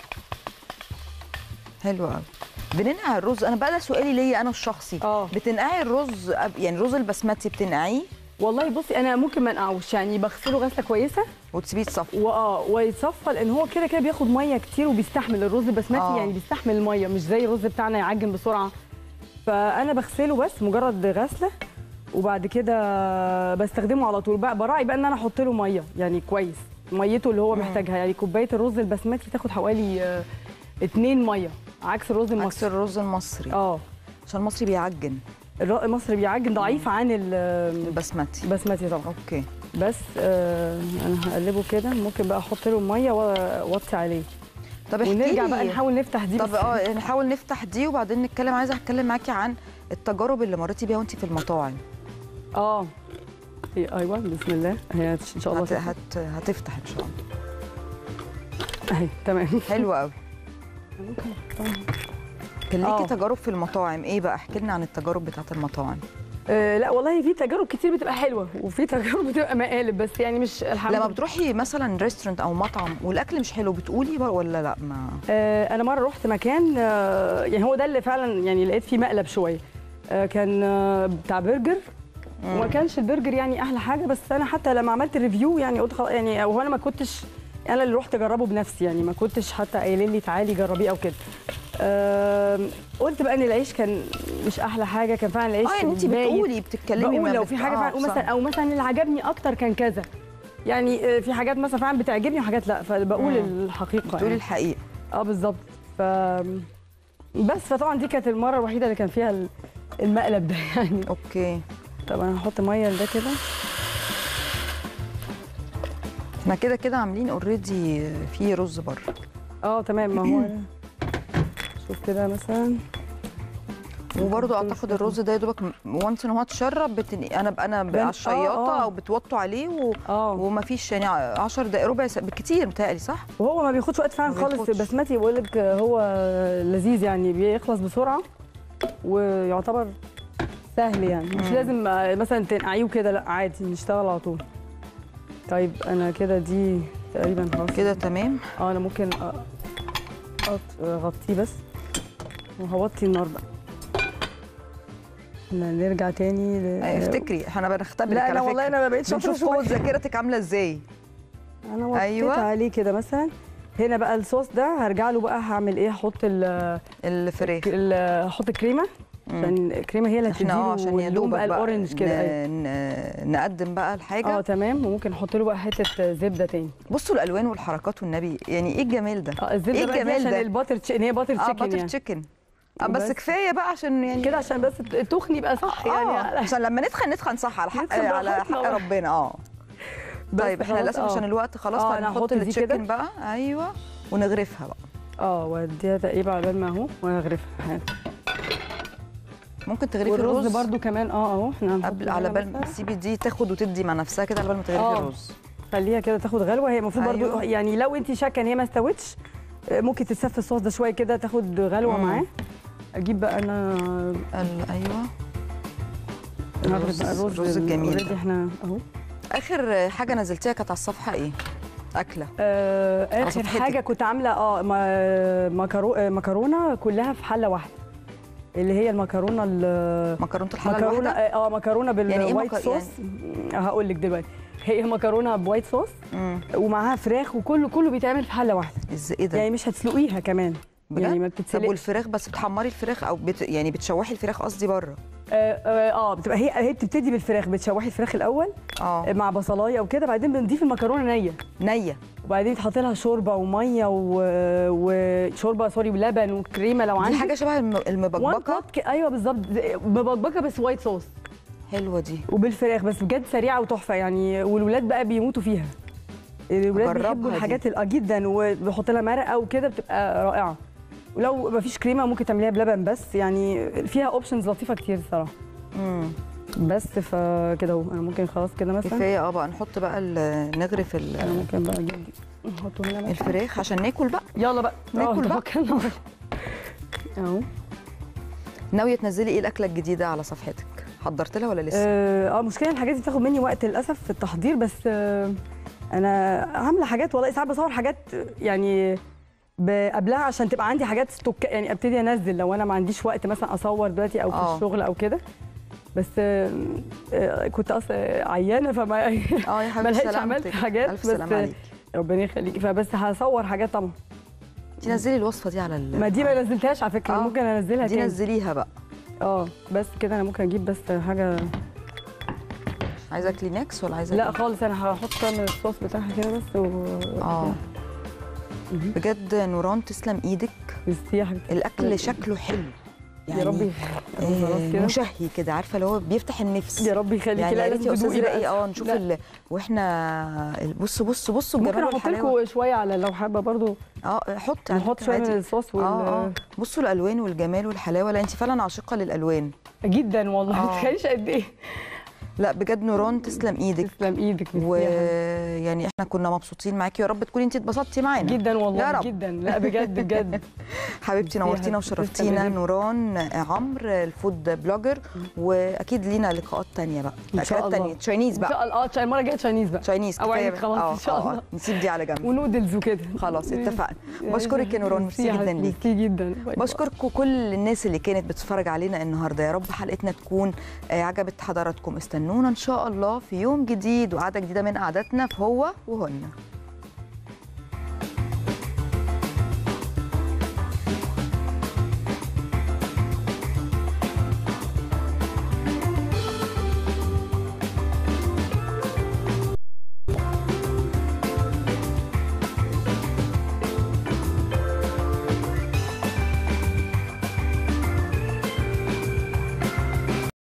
حلو قوي بننقع الرز انا بقى ده سؤالي ليا انا الشخصي اه بتنقعي الرز أب- يعني الرز البسمتي بتنقعيه والله بصي انا ممكن ما انقعوش يعني بغسله غسله كويسه وتسيبيه يتصفى واه ويتصفى لان هو كده كده بياخد ميه كتير وبيستحمل الرز البسمتي آه. يعني بيستحمل الميه مش زي الرز بتاعنا يعجن بسرعه فانا بغسله بس مجرد غسله وبعد كده بستخدمه على طول بقى براعي بقى ان انا احط له ميه يعني كويس ميته اللي هو محتاجها يعني كوبايه الرز البسمتي تاخد حوالي آه، اتنين ميه عكس الرز عكس المصري الرز المصري اه عشان المصري بيعجن الر- المصري بيعجن ضعيف عن ال- البسمتي البسمتي طبعا اوكي بس آه انا هقلبه كده ممكن بقى احط له ميه واوطي عليه طب احكي ونرجع لي- بقى نحاول نفتح دي طب بس- اه نحاول نفتح دي وبعدين نتكلم عايزه اتكلم معاكي عن التجارب اللي مريتي بيها وانت في المطاعم اه إيه، ايوه بسم الله هي ان شاء الله هت... تفتح. هت... هتفتح ان شاء الله اهي تمام حلو قوي كان ليكي آه. تجارب في المطاعم ايه بقى احكي لنا عن التجارب بتاعت المطاعم آه لا والله في تجارب كتير بتبقى حلوه وفي تجارب بتبقى مقالب بس يعني مش الحمد لما لله بتروحي مثلا ريستورانت او مطعم والاكل مش حلو بتقولي بقى ولا لا ما آه انا مره رحت مكان آه يعني هو ده اللي فعلا يعني لقيت فيه مقلب شويه آه كان آه بتاع برجر مم. وما كانش البرجر يعني احلى حاجه بس انا حتى لما عملت الريفيو يعني قلت خلاص يعني هو انا ما كنتش انا اللي رحت اجربه بنفسي يعني ما كنتش حتى قايلين لي تعالي جربيه او كده آم، قلت بقى ان العيش كان مش احلى حاجه كان فعلا العيش اه يعني انت بايت. بتقولي بتتكلمي بقول ما لو بت- في حاجه آه، فعلا صح. مثلا او مثلا اللي عجبني اكتر كان كذا يعني آه، في حاجات مثلا فعلا بتعجبني وحاجات لا فبقول مم. الحقيقه بتقولي يعني. الحقيقه اه بالظبط ف بس فطبعا دي كانت المره الوحيده اللي كان فيها ال- المقلب ده يعني اوكي طب انا هحط ميه لده كده احنا كده كده عاملين اوريدي في رز بره اه تمام ما هو شوف كده مثلا وبرضه اعتقد الرز ده يا دوبك وانس ان هو اتشرب بتن... انا ب... انا ب- بن- على آه، الشياطه آه. او بتوطوا عليه و... ومفيش يعني 10 دقائق ربع ساعه بالكتير متهيألي صح؟ وهو ما بياخدش وقت فعلا ما خالص بياخدش. بسمتي بقول لك هو لذيذ يعني بيخلص بسرعه ويعتبر سهل يعني مش مم. لازم آه، مثلا تنقعيه كده لا عادي نشتغل على طول طيب انا كده دي تقريبا خلاص كده تمام اه انا ممكن أ- أط- اغطيه بس وهوطي النار بقى إحنا نرجع تاني ل... افتكري احنا بنختبرك لا على انا والله فكرة. انا ما بقتش شاطره بنشوف قوه شويه ذاكرتك عامله ازاي انا وطيت أيوة. أيوة. عليه كده مثلا هنا بقى الصوص ده هرجع له بقى هعمل ايه هحط ال الفراخ ال- هحط كريمه عشان الكريمه هي اللي احنا اه هتديله عشان يا اللون دوبك بقى بقى الاورنج كده ن... أيوة. ن... نقدم بقى الحاجه اه تمام وممكن احط له بقى حته زبده تاني بصوا الالوان والحركات والنبي يعني ايه الجمال ده اه الزبده ايه بقى دي الجمال عشان ده الباتر تشيكن هي باتر اه تشيكن باتر يعني تشيكن آه بس بس. كفايه بقى عشان يعني كده عشان بس التخن يبقى صح يعني اه عشان لما نتخن نتخن صح على حق نتخن على براحتنا حق بقى. ربنا اه بس طيب احنا خلاص، للاسف آه. عشان الوقت خلاص آه، أنا فهنحط هحط دي كده. التشيكن بقى ايوه ونغرفها بقى اه واديها تقريبا على بال ما اهو واغرفها ممكن تغرفي والرز الرز برضو كمان اه اهو احنا هنحط قبل على هنا بال مثلاً. ما تسيبي دي تاخد وتدي مع نفسها كده على بال ما تغرفي آه. الرز خليها كده تاخد غلوه هي المفروض برضو أيوة. يعني لو انت شاكه ان هي ما استوتش آه، ممكن تتسف الصوص ده شويه كده تاخد غلوه مم. معاه اجيب بقى انا ال- ايوه نغرب الرز- بقى الرز الرز الجميل already ده. احنا اهو اخر حاجه نزلتيها كانت على الصفحه ايه اكله آه على اخر صفحتك. حاجه كنت عامله اه ما- مكرو... آه، مكرونه كلها في حله واحده اللي هي المكرونه ال- مكرونه الحله مكرونه الواحده اه مكرونه يعني إيه بالوايت مك- صوص هقول لك دلوقتي هي مكرونه بوايت صوص مم. ومعاها فراخ وكله كله بيتعمل في حله واحده ازاي ايه ده يعني مش هتسلقيها كمان بجد؟ يعني ما طب بتتسلقش والفراخ بس بتحمري الفراخ او بت... يعني بتشوحي الفراخ قصدي بره اه اه آه، بتبقى هي هي بتبتدي بالفراخ بتشوحي الفراخ الاول اه مع بصلايه وكده بعدين بنضيف المكرونه نيه نيه وبعدين تحط لها شوربه وميه و... وشوربه سوري ولبن وكريمه لو دي عندك حاجه شبه الم- وان المبكبكه بوت ك- ايوه بالظبط زي- مبكبكه بس وايت صوص حلوه دي وبالفراخ بس بجد سريعه وتحفه يعني والولاد بقى بيموتوا فيها الولاد أجربها بيحبوا دي. الحاجات ال- اه جدا وبحط لها مرقه وكده بتبقى رائعه ولو ما فيش كريمه ممكن تعمليها بلبن بس يعني فيها اوبشنز لطيفه كتير الصراحه امم بس فكده اهو انا ممكن خلاص كده مثلا كفايه اه بقى نحط بقى ال- نغرف ال- انا ممكن بقى اجيب دي نحطه هنا مثلا الفراخ عشان ناكل بقى يلا بقى ناكل آه، بقى. توكلنا على الله. اهو ناويه تنزلي ايه الاكله الجديده على صفحتك حضرت لها ولا لسه اه آه، مشكله الحاجات دي بتاخد مني وقت للاسف في التحضير بس آه انا عامله حاجات والله ساعات بصور حاجات يعني ب- قبلها عشان تبقى عندي حاجات ستوك يعني ابتدي انزل لو انا ما عنديش وقت مثلا اصور دلوقتي او في آه. الشغل او كده بس آه آه، كنت اصلا عيانه فما اه يا ما حبيبتي لحقتش عملت سلامتك حاجات الف بس سلامه عليكي ربنا يخليكي فبس هصور حاجات طبعا تنزلي الوصفه دي على ال... ما دي ما نزلتهاش على فكره آه. ممكن انزلها دي تاني نزليها بقى اه بس كده انا ممكن اجيب بس حاجه عايزه كلينكس ولا عايزه لا إيه؟ خالص انا هحط كمان الصوص بتاعها كده بس و... اه بجد نوران تسلم ايدك ميرسي يا حبيبتي الاكل شكله حلو يا رب يخليك. خلاص آه كده. مشهي كده عارفه اللي هو بيفتح النفس يا رب يخليكي يعني لا يا ريت يا لازم استاذ تدوقي رقي بقى. اه نشوف لا. ال... واحنا ال- بصوا بصوا بصوا ممكن الجمال احط والحلاوه لكم شويه على لو حابه برضو اه حط على نحط فكرة شويه من عادي. الصوص وال... اه اه بصوا الالوان والجمال والحلاوه لا انت فعلا عاشقه للالوان جدا والله آه. ما تتخيليش قد ايه لا بجد نوران تسلم ايدك تسلم ايدك ميرسي يا حبيبتي. ويعني احنا كنا مبسوطين معاكي يا رب تكوني انت اتبسطتي معانا جدا والله يا رب. جدا لا بجد بجد حبيبتي ميرسي يا نورتينا حبيبتي. وشرفتينا تسلمي. نوران عمرو الفود بلوجر واكيد لينا لقاءات تانية بقى ان شاء اكلات الله تانية تشاينيز ان بقى شاء الله اه المره الجايه تشاينيز بقى تشاينيز كفايه اوعدك بقى. خلاص آه، ان شاء آه، الله آه. نسيب دي على جنب ونودلز وكده خلاص اتفقنا بشكرك يا نوران ميرسي جدا ليك ميرسي جدا باي باي. بشكركم كل الناس اللي كانت بتتفرج علينا النهارده يا رب حلقتنا تكون آه، عجبت حضراتكم استنوا استنونا ان شاء الله في يوم جديد وقعده جديده من قعداتنا في هو وهن